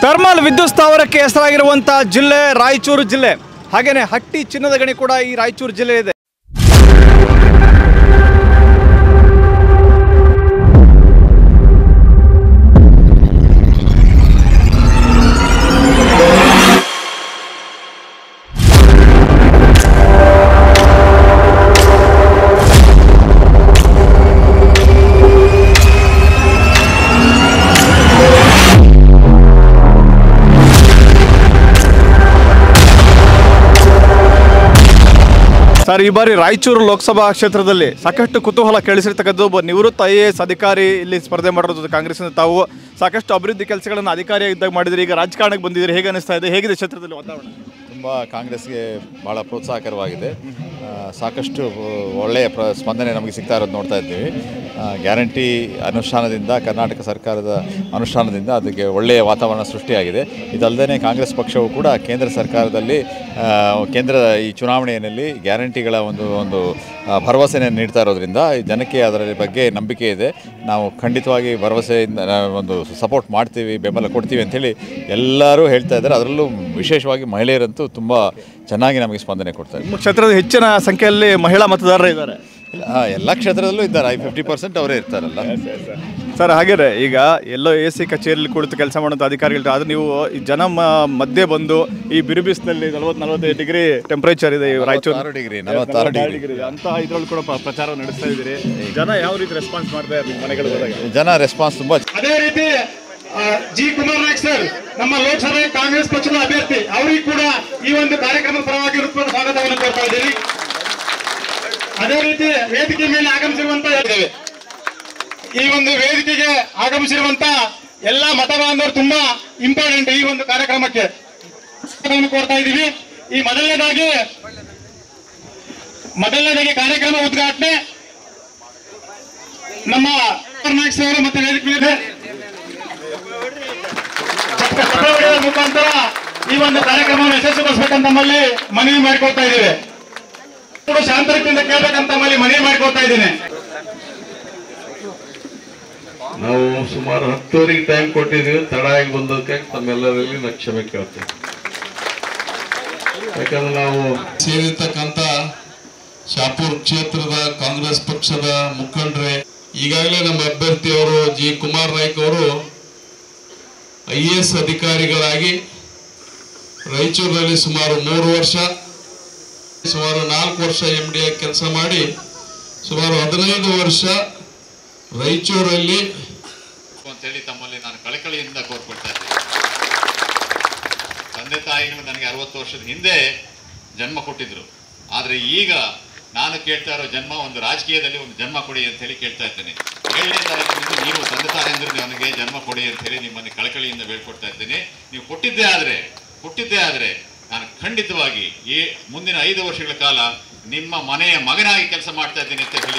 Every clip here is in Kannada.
ಥರ್ಮಲ್ ವಿದ್ಯುತ್ ಸ್ಥಾವರಕ್ಕೆ ಹೆಸರಾಗಿರುವಂತಹ ಜಿಲ್ಲೆ ರಾಯಚೂರು ಜಿಲ್ಲೆ ಹಾಗೇನೆ ಹಟ್ಟಿ ಚಿನ್ನದ ಗಣಿ ಕೂಡ ಈ ರಾಯಚೂರು ಜಿಲ್ಲೆ ಇದೆ ಸರ್ ಈ ಬಾರಿ ರಾಯಚೂರು ಲೋಕಸಭಾ ಕ್ಷೇತ್ರದಲ್ಲಿ ಸಾಕಷ್ಟು ಕುತೂಹಲ ಕೇಳಿಸಿರ್ತಕ್ಕದ್ದು ಒಬ್ಬ ನಿವೃತ್ತ ಐ ಎ ಎಸ್ ಅಧಿಕಾರಿ ಇಲ್ಲಿ ಸ್ಪರ್ಧೆ ಮಾಡಿರೋದು ಕಾಂಗ್ರೆಸ್ನ ತಾವು ಸಾಕಷ್ಟು ಅಭಿವೃದ್ಧಿ ಕೆಲಸಗಳನ್ನು ಅಧಿಕಾರಿಯಾಗಿದ್ದಾಗ ಮಾಡಿದ್ರೆ ಈಗ ರಾಜಕಾರಣಕ್ಕೆ ಬಂದಿದ್ದೀರಿ ಹೇಗೆ ಅನಿಸ್ತಾ ಇದೆ ಹೇಗಿದೆ ಕ್ಷೇತ್ರದಲ್ಲಿ ವಾತಾವರಣ ತುಂಬ ಕಾಂಗ್ರೆಸ್ಗೆ ಭಾಳ ಪ್ರೋತ್ಸಾಹಕರವಾಗಿದೆ ಆ, ಸಾಕಷ್ಟು ಒಳ್ಳೆಯ ಪ್ರ ಸ್ಪಂದನೆ ನಮಗೆ ಸಿಗ್ತಾ ಇರೋದು ನೋಡ್ತಾ ಇದ್ದೀವಿ ಆ, ಗ್ಯಾರಂಟಿ ಅನುಷ್ಠಾನದಿಂದ ಕರ್ನಾಟಕ ಸರ್ಕಾರದ ಅನುಷ್ಠಾನದಿಂದ ಅದಕ್ಕೆ ಒಳ್ಳೆಯ ವಾತಾವರಣ ಸೃಷ್ಟಿಯಾಗಿದೆ ಇದಲ್ಲದೆ ಕಾಂಗ್ರೆಸ್ ಪಕ್ಷವು ಕೂಡ ಕೇಂದ್ರ ಸರ್ಕಾರದಲ್ಲಿ ಆ, ಕೇಂದ್ರದ ಈ ಚುನಾವಣೆಯಲ್ಲಿ ಗ್ಯಾರಂಟಿಗಳ ಒಂದು ಒಂದು ಆ, ಭರವಸೆಯನ್ನು ನೀಡ್ತಾ ಇರೋದ್ರಿಂದ ಈ ಜನಕ್ಕೆ ಅದರ ಬಗ್ಗೆ ನಂಬಿಕೆ ಇದೆ ನಾವು ಖಂಡಿತವಾಗಿ ಭರವಸೆಯಿಂದ ನಾವು ಒಂದು ಸಪೋರ್ಟ್ ಮಾಡ್ತೀವಿ ಬೆಂಬಲ ಕೊಡ್ತೀವಿ ಅಂಥೇಳಿ ಎಲ್ಲರೂ ಹೇಳ್ತಾ ಇದ್ದಾರೆ ಅದರಲ್ಲೂ ವಿಶೇಷವಾಗಿ ಮಹಿಳೆಯರಂತೂ ತುಂಬ ಚೆನ್ನಾಗಿ ನಮಗೆ ಸ್ಪಂದನೆ ಕೊಡ್ತಾರೆ ನಿಮ್ಮ ಕ್ಷೇತ್ರದ ಹೆಚ್ಚಿನ ಸಂಖ್ಯೆಯಲ್ಲಿ ಮಹಿಳಾ ಮತದಾರರು ಇದ್ದಾರೆ ಎಲ್ಲ ಕ್ಷೇತ್ರದಲ್ಲೂ ಇದ್ದಾರೆ ಐ ಫಿಫ್ಟಿ ಪರ್ಸೆಂಟ್ ಅವರೇ ಇರ್ತಾರಲ್ಲ ಸರ್ ಹಾಗೇನೆ ಈಗ ಎಲ್ಲೋ ಎ ಸಿ ಕಚೇರಿಯಲ್ಲಿ ಕುಳಿತು ಕೆಲಸ ಮಾಡುವಂಥ ಅಧಿಕಾರಿಗಳು ಅದು ನೀವು ಈ ಜನ ಮ- ಮಧ್ಯೆ ಬಂದು ಈ ಬಿರುಬಿಸಿನಲ್ಲಿ ನಲವತ್ತು ನಲವತ್ತೈದು ಡಿಗ್ರಿ ಟೆಂಪರೇಚರ್ ಇದೆ ಈ ರಾಯಚೂರು ನಲವತ್ತಾರು ಡಿಗ್ರಿ, ನಲವತ್ತಾರು ಡಿಗ್ರಿ. ಅಂತ ಇದ್ರಲ್ಲಿ ಕೂಡ ಪ್ರ- ಪ್ರಚಾರ ನಡೆಸ್ತಾ ಇದ್ದೀರಿ ಜನ ಯಾವ ರೀತಿ ರೆಸ್ಪಾನ್ಸ್ ಮಾಡ್ತಾ ಇದ್ದಾರೆ ಮನೆಗಳು ಹೋದಾಗ ಜನ ರೆಸ್ಪಾನ್ಸ್ ತುಂಬ ಅದೇ ರೀತಿ ಆ, ಜಿ ಕುಮಾರ್ ನಾಯ್ಕ್ ಸರ್ ನಮ್ಮ ಲೋಕಸಭೆ ಕಾಂಗ್ರೆಸ್ ಪಕ್ಷದ ಅಭ್ಯರ್ಥಿ ಅವರಿಗೆ ಕೂಡ ಈ ಒಂದು ಕಾರ್ಯಕ್ರಮದ ಪರವಾಗಿ ಹೃತ್ಪೂರ್ವ ಸ್ವಾಗತವನ್ನು ಕೋರ್ತಾ ಇದ್ದೀನಿ ಅದೇ ರೀತಿ ವೇದಿಕೆ ಮೇಲೆ ಆಗಮಿಸಿರುವಂತ ಇದ್ದೇವೆ ಈ ಒಂದು ವೇದಿಕೆಗೆ ಆಗಮಿಸಿರುವಂತ ಎಲ್ಲಾ ಮತ ಬಾಂಧವರು ತುಂಬಾ ಇಂಪಾರ್ಟೆಂಟ್ ಈ ಒಂದು ಕಾರ್ಯಕ್ರಮಕ್ಕೆ ಸ್ವಾಗತವನ್ನು ಕೋರ್ತಾ ಇದ್ದೀವಿ ಈ ಮೊದಲನೇದಾಗಿ ಮೊದಲನೇದಾಗಿ ಕಾರ್ಯಕ್ರಮ ಉದ್ಘಾಟನೆ ನಮ್ಮ ನಾಯ್ಕ್ ಸರ್ ಮತ್ತೆ ವೇದಿಕೆ ಮೇಲೆ ಚಪ್ಪಾಳೆಯ ಮುಖಾಂತರ ಈ ಒಂದು ಕಾರ್ಯಕ್ರಮವನ್ನು ಯಶಸ್ವಿಗೊಳಿಸಬೇಕಂತ ನಮ್ಮಲ್ಲಿ ಮನವಿ ಮಾಡಿಕೊಳ್ತಾ ಇದ್ದೇವೆ ಕೂಡ ಶಾಂತರಿಕೆಯಿಂದ ಕೇಳಬೇಕಂತ ನಮ್ಮಲ್ಲಿ ಮನವಿ ಮಾಡಿಕೊಳ್ತಾ ಇದ್ದೇನೆ ನಾವು ಸುಮಾರು ಹತ್ತುವರೆಗೆ ಟೈಮ್ ಕೊಟ್ಟಿದ್ದೀವಿ ತಡ ಆಗಿ ಬಂದದಕ್ಕೆ ತಮ್ಮೆಲ್ಲರಲ್ಲಿ ನಾನು ಕ್ಷಮೆ ಕೇಳ್ತೇವೆ ಯಾಕಂದ್ರೆ ನಾವು ಸೇರಿರ್ತಕ್ಕಂಥ ಶಾಪುರ್ ಕ್ಷೇತ್ರದ ಕಾಂಗ್ರೆಸ್ ಪಕ್ಷದ ಮುಖಂಡರೇ ಈಗಾಗಲೇ ನಮ್ಮ ಅಭ್ಯರ್ಥಿಯವರು ಜಿ ಕುಮಾರ್ ನಾಯ್ಕ್ ಅವರು ಐ ಎ ಎಸ್ ಅಧಿಕಾರಿಗಳಾಗಿ ರಾಯಚೂರಿನಲ್ಲಿ ಸುಮಾರು ಮೂರು ವರ್ಷ ಸುಮಾರು ನಾಲ್ಕು ವರ್ಷ ಎಂ ಡಿ ಕೆಲಸ ಮಾಡಿ ಸುಮಾರು ಹದಿನೈದು ವರ್ಷ ರಾಯಚೂರಲ್ಲಿ ಅಂತೇಳಿ ತಮ್ಮಲ್ಲಿ ನಾನು ಕಳಕಳಿಯಿಂದ ಕೋರ್ಕೊಳ್ತಾ ಇದ್ದೇನೆ ತಂದೆ ತಾಯಿಗಳು ನನಗೆ ಅರವತ್ತು ವರ್ಷದ ಹಿಂದೆ ಜನ್ಮ ಕೊಟ್ಟಿದ್ರು ಆದರೆ ಈಗ ನಾನು ಕೇಳ್ತಾ ಇರೋ ಜನ್ಮ ಒಂದು ರಾಜಕೀಯದಲ್ಲಿ ಒಂದು ಜನ್ಮ ಕೊಡಿ ಅಂತ ಹೇಳಿ ಕೇಳ್ತಾ ಇದ್ದೇನೆ ಏಳನೇ ತಾರೀಕಿನಿಂದ ನೀವು ತಂದೆ ತಾಯಂದ್ರು ನನಗೆ ಜನ್ಮ ಕೊಡಿ ಅಂತ ಹೇಳಿ ನಿಮ್ಮನ್ನು ಕಳಕಳಿಯಿಂದ ಬೇಡ್ಕೊಡ್ತಾ ಇದ್ದೇನೆ ನೀವು ಕೊಟ್ಟಿದ್ದೇ ಆದರೆ ಕೊಟ್ಟಿದ್ದೇ ಆದರೆ ನಾನು ಖಂಡಿತವಾಗಿ ಈ ಮುಂದಿನ ಐದು ವರ್ಷಗಳ ಕಾಲ ನಿಮ್ಮ ಮನೆಯ ಮಗನಾಗಿ ಕೆಲಸ ಮಾಡ್ತಾ ಇದ್ದೀನಿ ಅಂತ ಹೇಳಿ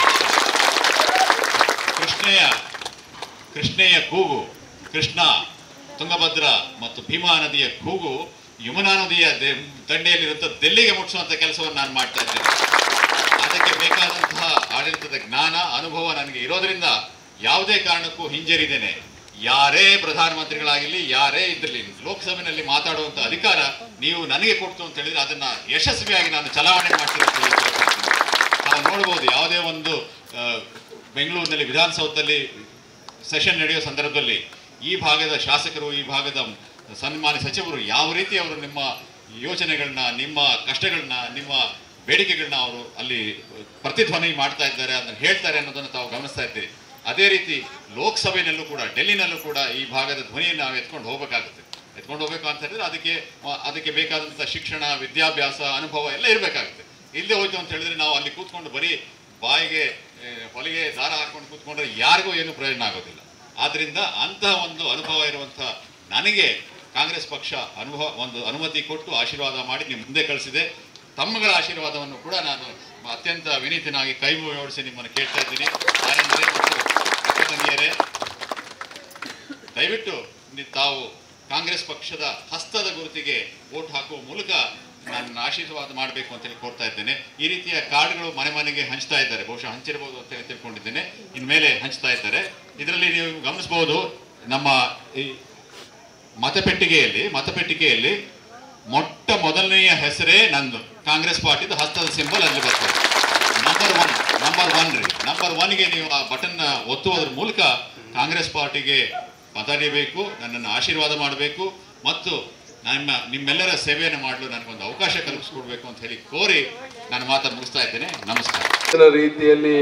ಕೃಷ್ಣೆಯ ಕೃಷ್ಣೆಯ ಕೂಗು ಕೃಷ್ಣ ತುಂಗಭದ್ರ ಮತ್ತು ಭೀಮಾ ನದಿಯ ಕೂಗು ಯಮುನಾ ನದಿಯ ದೆ- ದಂಡೆಯಲ್ಲಿರುವಂಥ ದೆಲ್ಲಿಗೆ ಮುಟ್ಟಿಸುವಂಥ ಕೆಲಸವನ್ನು ನಾನು ಮಾಡ್ತಾ ಇದ್ದೇನೆ ಅದಕ್ಕೆ ಬೇಕಾದಂತಹ ಆಡಳಿತದ ಜ್ಞಾನ ಅನುಭವ ನನಗೆ ಇರೋದ್ರಿಂದ ಯಾವುದೇ ಕಾರಣಕ್ಕೂ ಹಿಂಜರಿದ್ದೇನೆ ಯಾರೇ ಪ್ರಧಾನಮಂತ್ರಿಗಳಾಗಿರಲಿ ಯಾರೇ ಇದ್ರಲಿ ಲೋಕಸಭೆಯಲ್ಲಿ ಮಾತಾಡುವಂಥ ಅಧಿಕಾರ ನೀವು ನನಗೆ ಕೊಡ್ತು ಅಂತ ಹೇಳಿದ್ರೆ ಅದನ್ನ ಯಶಸ್ವಿಯಾಗಿ ನಾನು ಚಲಾವಣೆ ಮಾಡ್ತೀನಿ ಅಂತ ಹೇಳಿ ಕೇಳ್ಕೊಳ್ತೀನಿ. ನಾವು ನೋಡ್ಬೋದು ಯಾವುದೇ ಒಂದು ಆ, ಬೆಂಗಳೂರಿನಲ್ಲಿ ವಿಧಾನಸೌಧದಲ್ಲಿ ಸೆಷನ್ ನಡೆಯೋ ಸಂದರ್ಭದಲ್ಲಿ ಈ ಭಾಗದ ಶಾಸಕರು ಈ ಭಾಗದ ಸನ್ಮಾನ್ಯ ಸಚಿವರು ಯಾವ ರೀತಿ ಅವರು ನಿಮ್ಮ ಯೋಚನೆಗಳನ್ನ ನಿಮ್ಮ ಕಷ್ಟಗಳನ್ನ ನಿಮ್ಮ ಬೇಡಿಕೆಗಳನ್ನ ಅವರು ಅಲ್ಲಿ ಪ್ರತಿಧ್ವನಿ ಮಾಡ್ತಾ ಇದ್ದಾರೆ ಅದನ್ನು ಹೇಳ್ತಾರೆ ಅನ್ನೋದನ್ನು ತಾವು ಗಮನಿಸ್ತಾ ಇದ್ದೀರಿ ಅದೇ ರೀತಿ ಲೋಕಸಭೆಯಲ್ಲೂ ಕೂಡ ಡೆಲ್ಲಿನಲ್ಲೂ ಕೂಡ ಈ ಭಾಗದ ಧ್ವನಿಯನ್ನು ನಾವು ಎತ್ಕೊಂಡು ಹೋಗಬೇಕಾಗುತ್ತೆ ಎತ್ಕೊಂಡು ಹೋಗ್ಬೇಕು ಅಂತ ಹೇಳಿದ್ರೆ ಅದಕ್ಕೆ ಆ, ಅದಕ್ಕೆ ಬೇಕಾದಂಥ ಶಿಕ್ಷಣ ವಿದ್ಯಾಭ್ಯಾಸ ಅನುಭವ ಎಲ್ಲ ಇರಬೇಕಾಗುತ್ತೆ ಇಲ್ಲದೆ ಹೋಯ್ತು ಅಂತ ಹೇಳಿದ್ರೆ ನಾವು ಅಲ್ಲಿ ಕೂತ್ಕೊಂಡು ಬರೀ ಬಾಯಿಗೆ ಆ, ಹೊಲಿಗೆ ದಾರ ಹಾಕೊಂಡು ಕೂತ್ಕೊಂಡ್ರೆ ಯಾರಿಗೂ ಏನು ಪ್ರಯೋಜನ ಆಗೋದಿಲ್ಲ ಆದ್ರಿಂದ ಅಂತಹ ಒಂದು ಅನುಭವ ಇರುವಂಥ ನನಗೆ ಕಾಂಗ್ರೆಸ್ ಪಕ್ಷ ಅನುಭವ ಒಂದು ಅನುಮತಿ ಕೊಟ್ಟು ಆಶೀರ್ವಾದ ಮಾಡಿ ನಿಮ್ಮ ಮುಂದೆ ಕಳಿಸಿದೆ ತಮ್ಮಗಳ ಆಶೀರ್ವಾದವನ್ನು ಕೂಡ ನಾನು ಅತ್ಯಂತ ವಿನೀತನಾಗಿ ಕೈ ಜೋಡಿಸಿ ನಿಮ್ಮನ್ನು ಕೇಳ್ತಾ ಇದ್ದೀನಿ ತಾಯಂದಿರೇ ಮತ್ತು ಅಕ್ಕ ತಂಗಿಯರೇ ದಯವಿಟ್ಟು ನಿ- ತಾವು ಕಾಂಗ್ರೆಸ್ ಪಕ್ಷದ ಹಸ್ತದ ಗುರುತಿಗೆ ವೋಟ್ ಹಾಕುವ ಮೂಲಕ ನನ್ನ ಆಶೀರ್ವಾದ ಮಾಡಬೇಕು ಅಂತೇಳಿ ಕೋರ್ತಾ ಇದ್ದೇನೆ ಈ ರೀತಿಯ ಕಾರ್ಡ್ಗಳು ಮನೆ ಮನೆಗೆ ಹಂಚ್ತಾ ಇದ್ದಾರೆ ಬಹುಶಃ ಹಂಚಿರಬಹುದು ಅಂತೇಳಿ ತಿಳ್ಕೊಂಡಿದ್ದೇನೆ ಇನ್ಮೇಲೆ ಹಂಚ್ತಾ ಇದ್ದಾರೆ ಇದರಲ್ಲಿ ನೀವು ಗಮನಿಸಬಹುದು ನಮ್ಮ ಈ ಮತಪೆಟ್ಟಿಗೆಯಲ್ಲಿ ಮತಪೆಟ್ಟಿಗೆಯಲ್ಲಿ ಮೊಟ್ಟ ಮೊದಲನೆಯ ಹೆಸರೇ ನಂದು ಕಾಂಗ್ರೆಸ್ ಪಾರ್ಟಿದು ಹಸ್ತದ ಸಿಂಬಲ್ ಅಲ್ಲಿ ಬರ್ತದೆ ನಂಬರ್ ಒನ್ ನಂಬರ್ ಒನ್ ರೀ ನಂಬರ್ ಒನ್ಗೆ ನೀವು ಆ ಬಟನ್ ಒತ್ತುವುದರ ಮೂಲಕ ಕಾಂಗ್ರೆಸ್ ಪಾರ್ಟಿಗೆ ಮತ ನೀಡಬೇಕು ನನ್ನನ್ನು ಆಶೀರ್ವಾದ ಮಾಡಬೇಕು ಮತ್ತು ನಮ್ಮ ನಿಮ್ಮೆಲ್ಲರ ಸೇವೆಯನ್ನು ಮಾಡಲು ನನಗೊಂದು ಅವಕಾಶ ಕಲ್ಪಿಸ್ಕೊಡ್ಬೇಕು ಅಂತ ಹೇಳಿ ಕೋರಿ ನಾನು ಮಾತನ್ನು ಮುಗಿಸ್ತಾ ಇದ್ದೇನೆ ನಮಸ್ಕಾರ ಹೆಚ್ಚಿನ ರೀತಿಯಲ್ಲಿ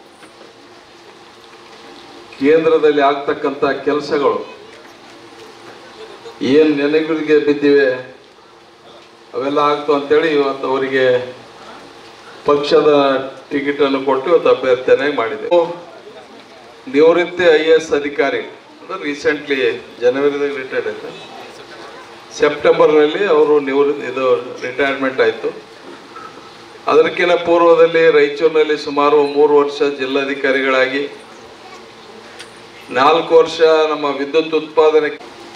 ಕೇಂದ್ರದಲ್ಲಿ ಆಗ್ತಕ್ಕಂಥ ಕೆಲಸಗಳು ಏನು ನೆನೆಗಳಿಗೆ ಬಿದ್ದಿವೆ ಅವೆಲ್ಲ ಆಗ್ತು ಅಂತೇಳಿ ಇವತ್ತು ಅವರಿಗೆ ಪಕ್ಷದ ಟಿಕೆಟ್ ಅನ್ನು ಕೊಟ್ಟು ಇವತ್ತು ಅಭ್ಯರ್ಥಿಯನ್ನಾಗಿ ಮಾಡಿದೆ ನಿವೃತ್ತಿ ಐ ಎ ಎಸ್ ಅಧಿಕಾರಿ ಅಂದ್ರೆ ರೀಸೆಂಟ್ಲಿ ಜನವರಿದಾಗ ರಿಟೈರ್ಡ್ ಆಯ್ತು ಸೆಪ್ಟೆಂಬರ್ನಲ್ಲಿ ಅವರು ನಿವೃತ್ತಿ ಇದು ರಿಟೈರ್ಮೆಂಟ್ ಆಯಿತು ಅದಕ್ಕಿಂತ ಪೂರ್ವದಲ್ಲಿ ರಾಯಚೂರಿನಲ್ಲಿ ಸುಮಾರು ಮೂರು ವರ್ಷ ಜಿಲ್ಲಾಧಿಕಾರಿಗಳಾಗಿ ನಾಲ್ಕು ವರ್ಷ ನಮ್ಮ ವಿದ್ಯುತ್ ಉತ್ಪಾದನೆ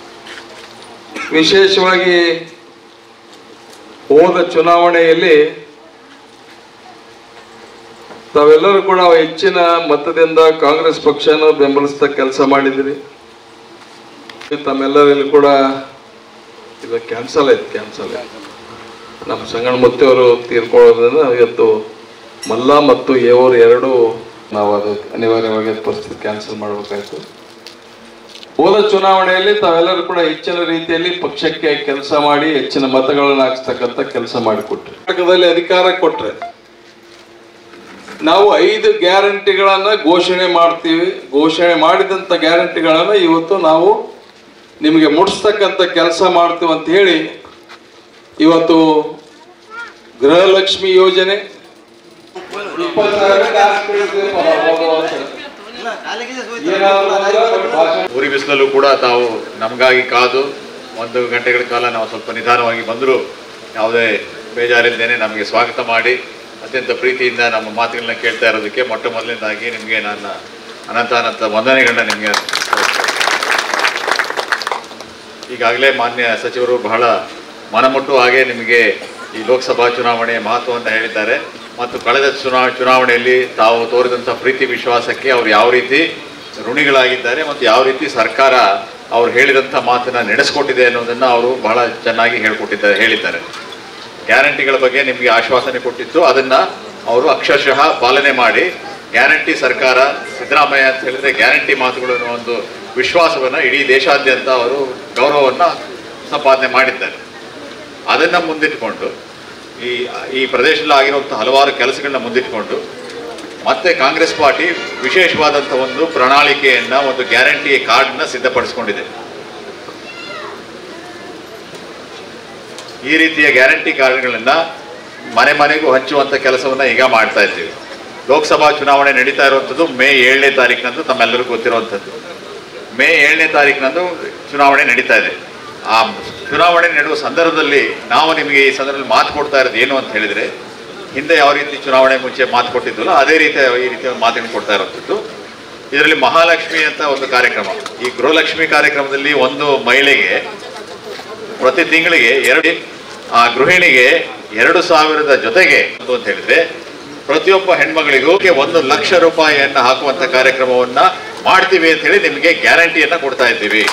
ವಿಶೇಷವಾಗಿ ಹೋದ ಚುನಾವಣೆಯಲ್ಲಿ ತಾವೆಲ್ಲರೂ ಕೂಡ ಹೆಚ್ಚಿನ ಮತದಿಂದ ಕಾಂಗ್ರೆಸ್ ಪಕ್ಷನ ಬೆಂಬಲಿಸ್ತಾ ಕೆಲಸ ಮಾಡಿದಿರಿ ತಮ್ಮೆಲ್ಲರಲ್ಲಿ ಕೂಡ ಇಲ್ಲ ಕ್ಯಾನ್ಸಲ್ ಆಯ್ತು ಕ್ಯಾನ್ಸಲ್ ಆಯ್ತು ನಮ್ಮ ಸಂಗಣ ಮುತ್ತಿಯವರು ತೀರ್ಕೊಳ್ಳೋದ್ರಿಂದ ಇವತ್ತು ಮಲ್ಲ ಮತ್ತು ಏವರು ಎರಡೂ ನಾವು ಅದು ಅನಿವಾರ್ಯವಾಗಿ ಅದು ಪರಿಸ್ಥಿತಿ ಕ್ಯಾನ್ಸಲ್ ಮಾಡಬೇಕಾಯ್ತು ಹೋದ ಚುನಾವಣೆಯಲ್ಲಿ ತಾವೆಲ್ಲರೂ ಕೂಡ ಹೆಚ್ಚಿನ ರೀತಿಯಲ್ಲಿ ಪಕ್ಷಕ್ಕೆ ಕೆಲಸ ಮಾಡಿ ಹೆಚ್ಚಿನ ಮತಗಳನ್ನು ಹಾಕ್ಸ್ತಕ್ಕಂಥ ಕೆಲಸ ಮಾಡಿಕೊಟ್ರಿ ಕರ್ನಾಟಕದಲ್ಲಿ ಅಧಿಕಾರ ಕೊಟ್ರೆ ನಾವು ಐದು ಗ್ಯಾರಂಟಿಗಳನ್ನ ಘೋಷಣೆ ಮಾಡ್ತೀವಿ ಘೋಷಣೆ ಮಾಡಿದಂಥ ಗ್ಯಾರಂಟಿಗಳನ್ನ ಇವತ್ತು ನಾವು ನಿಮಗೆ ಮುಟ್ಟಿಸ್ತಕ್ಕಂಥ ಕೆಲಸ ಮಾಡ್ತೀವಿ ಅಂತ ಹೇಳಿ ಇವತ್ತು ಗೃಹಲಕ್ಷ್ಮಿ ಯೋಜನೆ ಇಪ್ಪತ್ತು ಸಾವಿರ ಉರಿ ಬಿಸಿಲಲ್ಲೂ ಕೂಡ ತಾವು ನಮಗಾಗಿ ಕಾದು ಒಂದು ಗಂಟೆಗಳ ಕಾಲ ನಾವು ಸ್ವಲ್ಪ ನಿಧಾನವಾಗಿ ಬಂದರೂ ಯಾವುದೇ ಬೇಜಾರಿಲ್ಲದೇನೆ ನಮಗೆ ಸ್ವಾಗತ ಮಾಡಿ ಅತ್ಯಂತ ಪ್ರೀತಿಯಿಂದ ನಮ್ಮ ಮಾತುಗಳನ್ನ ಕೇಳ್ತಾ ಇರೋದಕ್ಕೆ ಮೊಟ್ಟ ಮೊದಲನೇದಾಗಿ ನಿಮಗೆ ನನ್ನ ಅನಂತ ಅನಂತ ವಂದನೆಗಳನ್ನ ನಿಮಗೆ ಈಗಾಗಲೇ ಮಾನ್ಯ ಸಚಿವರು ಬಹಳ ಮನಮುಟ್ಟು ಹಾಗೆ ನಿಮಗೆ ಈ ಲೋಕಸಭಾ ಚುನಾವಣೆಯ ಮಹತ್ವವನ್ನು ಹೇಳಿದ್ದಾರೆ ಮತ್ತು ಕಳೆದ ಚುನಾ ಚುನಾವಣೆಯಲ್ಲಿ ತಾವು ತೋರಿದಂಥ ಪ್ರೀತಿ ವಿಶ್ವಾಸಕ್ಕೆ ಅವರು ಯಾವ ರೀತಿ ಋಣಿಗಳಾಗಿದ್ದಾರೆ ಮತ್ತು ಯಾವ ರೀತಿ ಸರ್ಕಾರ ಅವ್ರು ಹೇಳಿದಂಥ ಮಾತನ್ನ ನಡೆಸ್ಕೊಟ್ಟಿದೆ ಅನ್ನೋದನ್ನು ಅವರು ಬಹಳ ಚೆನ್ನಾಗಿ ಹೇಳ್ಕೊಟ್ಟಿದ್ದಾರೆ ಹೇಳಿದ್ದಾರೆ ಗ್ಯಾರಂಟಿಗಳ ಬಗ್ಗೆ ನಿಮಗೆ ಆಶ್ವಾಸನೆ ಕೊಟ್ಟಿತ್ತು ಅದನ್ನ ಅವರು ಅಕ್ಷರಶಃ ಪಾಲನೆ ಮಾಡಿ ಗ್ಯಾರಂಟಿ ಸರ್ಕಾರ ಸಿದ್ದರಾಮಯ್ಯ ಅಂತ ಹೇಳಿದ್ರೆ ಗ್ಯಾರಂಟಿ ಮಾತುಗಳು ಅನ್ನೋ ಒಂದು ವಿಶ್ವಾಸವನ್ನ ಇಡೀ ದೇಶಾದ್ಯಂತ ಅವರು ಗೌರವವನ್ನ ಸಂಪಾದನೆ ಮಾಡಿದ್ದಾರೆ ಅದನ್ನ ಮುಂದಿಟ್ಕೊಂಡು ಈ ಈ ಪ್ರದೇಶದಲ್ಲಿ ಆಗಿರುವಂಥ ಹಲವಾರು ಕೆಲಸಗಳನ್ನ ಮುಂದಿಟ್ಕೊಂಡು ಮತ್ತೆ ಕಾಂಗ್ರೆಸ್ ಪಾರ್ಟಿ ವಿಶೇಷವಾದಂಥ ಒಂದು ಪ್ರಣಾಳಿಕೆಯನ್ನ ಒಂದು ಗ್ಯಾರಂಟಿ ಕಾರ್ಡ್ನ ಸಿದ್ಧಪಡಿಸಿಕೊಂಡಿದೆ ಈ ರೀತಿಯ ಗ್ಯಾರಂಟಿ ಕಾರ್ಡ್ಗಳನ್ನ ಮನೆ ಮನೆಗೂ ಹಂಚುವಂತ ಕೆಲಸವನ್ನ ಈಗ ಮಾಡ್ತಾ ಇದ್ದೀವಿ ಲೋಕಸಭಾ ಚುನಾವಣೆ ನಡೀತಾ ಇರುವಂಥದ್ದು ಮೇ ಏಳನೇ ತಾರೀಕಿನಂದು ತಮ್ಮೆಲ್ಲರಿಗೂ ಗೊತ್ತಿರುವಂಥದ್ದು ಮೇ ಏಳನೇ ತಾರೀಕಿನಂದು ಚುನಾವಣೆ ನಡೀತಾ ಇದೆ ಆ ಚುನಾವಣೆ ನಡೆಯುವ ಸಂದರ್ಭದಲ್ಲಿ ನಾವು ನಿಮಗೆ ಈ ಸಂದರ್ಭದಲ್ಲಿ ಮಾತು ಕೊಡ್ತಾ ಇರೋದು ಏನು ಅಂತ ಹೇಳಿದ್ರೆ ಹಿಂದೆ ಯಾವ ರೀತಿ ಚುನಾವಣೆ ಮುಂಚೆ ಮಾತು ಕೊಟ್ಟಿದ್ವಲ್ಲ ಅದೇ ರೀತಿಯ ಈ ರೀತಿಯ ಮಾತನ್ನು ಕೊಡ್ತಾ ಇರುವಂಥದ್ದು ಇದರಲ್ಲಿ ಮಹಾಲಕ್ಷ್ಮಿ ಅಂತ ಒಂದು ಕಾರ್ಯಕ್ರಮ ಈ ಗೃಹಲಕ್ಷ್ಮಿ ಕಾರ್ಯಕ್ರಮದಲ್ಲಿ ಒಂದು ಮಹಿಳೆಗೆ ಪ್ರತಿ ತಿಂಗಳಿಗೆ ಎರಡು ಆ ಗೃಹಿಣಿಗೆ ಎರಡು ಸಾವಿರದ ಜೊತೆಗೆ ಒಂದು ಅಂತ ಹೇಳಿದ್ರೆ ಪ್ರತಿಯೊಬ್ಬ ಹೆಣ್ಮಗಳಿಗೂ ಒಂದು ಲಕ್ಷ ರೂಪಾಯಿಯನ್ನ ಹಾಕುವಂತ ಕಾರ್ಯಕ್ರಮವನ್ನ ಮಾಡ್ತೀವಿ ಅಂತ ಹೇಳಿ ನಿಮಗೆ ಗ್ಯಾರಂಟಿಯನ್ನ ಕೊಡ್ತಾ ಇದ್ದೀವಿ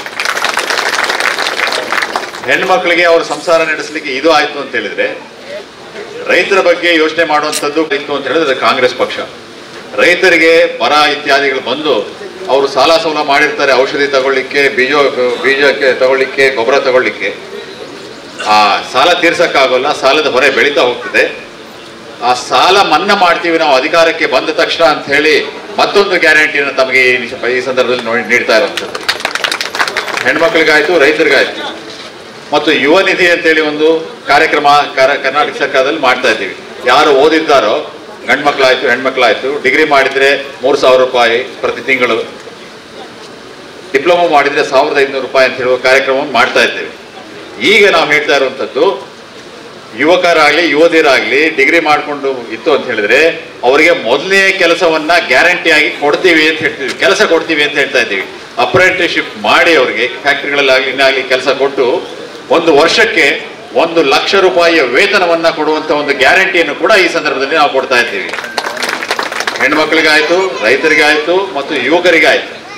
ಹೆಣ್ಮಕ್ಳಿಗೆ ಅವ್ರ ಸಂಸಾರ ನಡೆಸಲಿಕ್ಕೆ ಇದು ಆಯ್ತು ಅಂತ ಹೇಳಿದ್ರೆ ರೈತರ ಬಗ್ಗೆ ಯೋಚನೆ ಮಾಡುವಂಥದ್ದು ಇತ್ತು ಅಂತ ಹೇಳಿದ್ರೆ ಅದು ಕಾಂಗ್ರೆಸ್ ಪಕ್ಷ ರೈತರಿಗೆ ಬರ ಇತ್ಯಾದಿಗಳು ಬಂದು ಅವರು ಸಾಲ ಸೌಲ ಮಾಡಿರ್ತಾರೆ ಔಷಧಿ ತಗೊಳ್ಳಿಕ್ಕೆ ಬೀಜ ಬೀಜಕ್ಕೆ ತಗೊಳ್ಳಿಕ್ಕೆ ಗೊಬ್ಬರ ತಗೊಳ್ಳಿಕ್ಕೆ ಆ ಸಾಲ ತೀರ್ಸಕ್ಕಾಗೋಲ್ಲ ಸಾಲದ ಹೊರೆ ಬೆಳೀತಾ ಹೋಗ್ತದೆ ಆ ಸಾಲ ಮನ್ನಾ ಮಾಡ್ತೀವಿ ನಾವು ಅಧಿಕಾರಕ್ಕೆ ಬಂದ ತಕ್ಷಣ ಅಂತ ಹೇಳಿ ಮತ್ತೊಂದು ಗ್ಯಾರಂಟಿಯನ್ನು ತಮಗೆ ಈ ನಿಮಿಷ- ಈ ಸಂದರ್ಭದಲ್ಲಿ ನೋಡಿ ನೀಡ್ತಾ ಇರುವಂಥದ್ದು ಹೆಣ್ಮಕ್ಳಿಗಾಯ್ತು ರೈತರಿಗಾಯ್ತು ಮತ್ತು ಯುವ ನಿಧಿ ಅಂತೇಳಿ ಒಂದು ಕಾರ್ಯಕ್ರಮ ಕರ- ಕರ್ನಾಟಕ ಸರ್ಕಾರದಲ್ಲಿ ಮಾಡ್ತಾ ಇದ್ದೀವಿ ಯಾರು ಓದಿದ್ದಾರೋ ಗಂಡು ಮಕ್ಕಳಾಯ್ತು ಹೆಣ್ಮಕ್ಳಾಯ್ತು ಡಿಗ್ರಿ ಮಾಡಿದ್ರೆ ಮೂರು ಸಾವಿರ ರೂಪಾಯಿ ಪ್ರತಿ ತಿಂಗಳು ಡಿಪ್ಲೊಮಾ ಮಾಡಿದ್ರೆ ಸಾವಿರದ ಐದುನೂರು ರೂಪಾಯಿ ಅಂತ ಹೇಳುವ ಕಾರ್ಯಕ್ರಮವನ್ನು ಮಾಡ್ತಾ ಇದ್ದೇವೆ ಈಗ ನಾವು ಹೇಳ್ತಾ ಇರುವಂಥದ್ದು ಯುವಕರಾಗ್ಲಿ ಯುವತಿಯರಾಗ್ಲಿ ಡಿಗ್ರಿ ಮಾಡಿಕೊಂಡು ಇತ್ತು ಅಂತ ಹೇಳಿದ್ರೆ ಅವರಿಗೆ ಮೊದಲನೇ ಕೆಲಸವನ್ನ ಗ್ಯಾರಂಟಿಯಾಗಿ ಕೊಡ್ತೀವಿ ಅಂತ ಹೇಳ್ತೀವಿ ಕೆಲಸ ಕೊಡ್ತೀವಿ ಅಂತ ಹೇಳ್ತಾ ಇದ್ದೀವಿ ಅಪ್ರೆಂಟಿಸ್ಶಿಪ್ ಮಾಡಿ ಅವರಿಗೆ ಫ್ಯಾಕ್ಟ್ರಿಗಳಲ್ಲಾಗಲಿ ಇನ್ನಾಗಲಿ ಕೆಲಸ ಕೊಟ್ಟು ಒಂದು ವರ್ಷಕ್ಕೆ ಒಂದು ಲಕ್ಷ ರೂಪಾಯಿಯ ವೇತನವನ್ನ ಕೊಡುವಂತ ಒಂದು ಗ್ಯಾರಂಟಿಯನ್ನು ಕೂಡ ಈ ಸಂದರ್ಭದಲ್ಲಿ ನಾವು ಕೊಡ್ತಾ ಇದ್ದೀವಿ ಹೆಣ್ಮಕ್ಳಿಗಾಯ್ತು ರೈತರಿಗಾಯ್ತು ಮತ್ತು ಯುವಕರಿಗಾಯ್ತು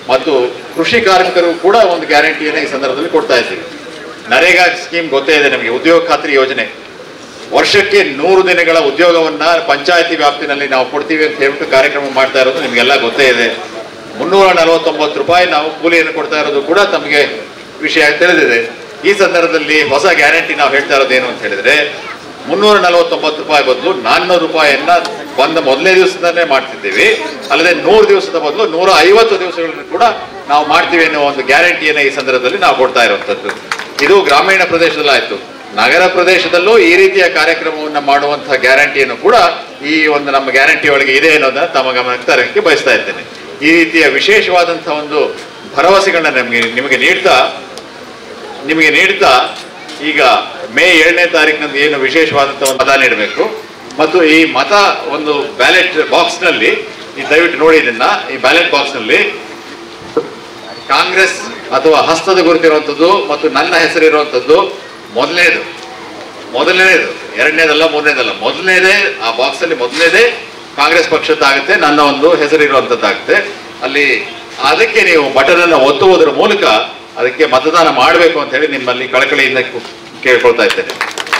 ಮತ್ತು ಕೃಷಿ ಕಾರ್ಮಿಕರು ಕೂಡ ಒಂದು ಗ್ಯಾರಂಟಿಯನ್ನು ಈ ಸಂದರ್ಭದಲ್ಲಿ ಕೊಡ್ತಾ ಇದ್ದೀವಿ ನರೇಗಾ ಸ್ಕೀಮ್ ಗೊತ್ತೇ ಇದೆ ನಮಗೆ ಉದ್ಯೋಗ ಖಾತ್ರಿ ಯೋಜನೆ ವರ್ಷಕ್ಕೆ ನೂರು ದಿನಗಳ ಉದ್ಯೋಗವನ್ನ ಪಂಚಾಯತಿ ವ್ಯಾಪ್ತಿನಲ್ಲಿ ನಾವು ಕೊಡ್ತೀವಿ ಅಂತ ಹೇಳ್ಬಿಟ್ಟು ಕಾರ್ಯಕ್ರಮ ಮಾಡ್ತಾ ಇರೋದು ನಿಮಗೆಲ್ಲ ಗೊತ್ತೇ ಇದೆ ಮುನ್ನೂರ ನಲವತ್ತೊಂಬತ್ತು ರೂಪಾಯಿ ನಾವು ಕೂಲಿಯನ್ನು ಕೊಡ್ತಾ ಇರೋದು ಕೂಡ ತಮಗೆ ವಿಷಯ ತಿಳಿದಿದೆ ಈ ಸಂದರ್ಭದಲ್ಲಿ ಹೊಸ ಗ್ಯಾರಂಟಿ ನಾವು ಹೇಳ್ತಾ ಇರೋದು ಏನು ಅಂತ ಹೇಳಿದ್ರೆ ಮುನ್ನೂರ ನಲವತ್ತೊಂಬತ್ತು ರೂಪಾಯಿ ಬದಲು ನಾನ್ನೂರು ರೂಪಾಯಿಯನ್ನ ಬಂದ ಮೊದಲನೇ ದಿವಸದಲ್ಲೇ ಮಾಡ್ತಿದ್ದೀವಿ ಅಲ್ಲದೆ ನೂರು ದಿವಸದ ಬದಲು ನೂರ ಐವತ್ತು ದಿವಸಗಳನ್ನು ಕೂಡ ನಾವು ಮಾಡ್ತೀವಿ ಅನ್ನೋ ಒಂದು ಗ್ಯಾರಂಟಿಯನ್ನು ಈ ಸಂದರ್ಭದಲ್ಲಿ ನಾವು ಕೊಡ್ತಾ ಇರುವಂಥದ್ದು ಇದು ಗ್ರಾಮೀಣ ಪ್ರದೇಶದಲ್ಲಿ ಆಯ್ತು ನಗರ ಪ್ರದೇಶದಲ್ಲೂ ಈ ರೀತಿಯ ಕಾರ್ಯಕ್ರಮವನ್ನು ಮಾಡುವಂತಹ ಗ್ಯಾರಂಟಿಯನ್ನು ಕೂಡ ಈ ಒಂದು ನಮ್ಮ ಗ್ಯಾರಂಟಿ ಒಳಗೆ ಇದೆ ಅನ್ನೋದನ್ನ ತಮ್ಮ ಗಮನಕ್ಕೆ ತರಕ್ಕೆ ಬಯಸ್ತಾ ಇದ್ದೇನೆ ಈ ರೀತಿಯ ವಿಶೇಷವಾದಂತಹ ಒಂದು ಭರವಸೆಗಳನ್ನ ನಮಗೆ ನಿಮಗೆ ನೀಡ್ತಾ ನಿಮಗೆ ನೀಡ್ತಾ ಈಗ ಮೇ ಏಳನೇ ತಾರೀಕಿನಂದು ಏನು ವಿಶೇಷವಾದಂತಹ ಒಂದು ಮತ ನೀಡಬೇಕು ಮತ್ತು ಈ ಮತ ಒಂದು ಬ್ಯಾಲೆಟ್ ಬಾಕ್ಸ್ನಲ್ಲಿ ಈ ದಯವಿಟ್ಟು ನೋಡಿ ಇದನ್ನ ಈ ಬ್ಯಾಲೆಟ್ ಬಾಕ್ಸ್ನಲ್ಲಿ ಕಾಂಗ್ರೆಸ್ ಅಥವಾ ಹಸ್ತದ ಗುರುತಿರುವಂಥದ್ದು ಮತ್ತು ನನ್ನ ಹೆಸರಿರುವಂಥದ್ದು ಮೊದಲನೇದು ಮೊದಲನೇದು ಎರಡನೇದಲ್ಲ ಮೂರನೇದಲ್ಲ ಮೊದಲನೇದೇ ಆ ಬಾಕ್ಸ್ ಅಲ್ಲಿ ಮೊದಲನೇದೇ ಕಾಂಗ್ರೆಸ್ ಪಕ್ಷದ್ದಾಗುತ್ತೆ ನನ್ನ ಒಂದು ಹೆಸರಿರುವಂಥದ್ದಾಗುತ್ತೆ ಅಲ್ಲಿ ಅದಕ್ಕೆ ನೀವು ಬಟನ್ ಅನ್ನು ಒತ್ತುವುದರ ಮೂಲಕ ಅದಕ್ಕೆ ಮತದಾನ ಮಾಡಬೇಕು ಅಂತ ಹೇಳಿ ನಿಮ್ಮಲ್ಲಿ ಕಳಕಳಿಯಿಂದ ಕೇಳ್ಕೊಳ್ತಾ ಇದ್ದೇನೆ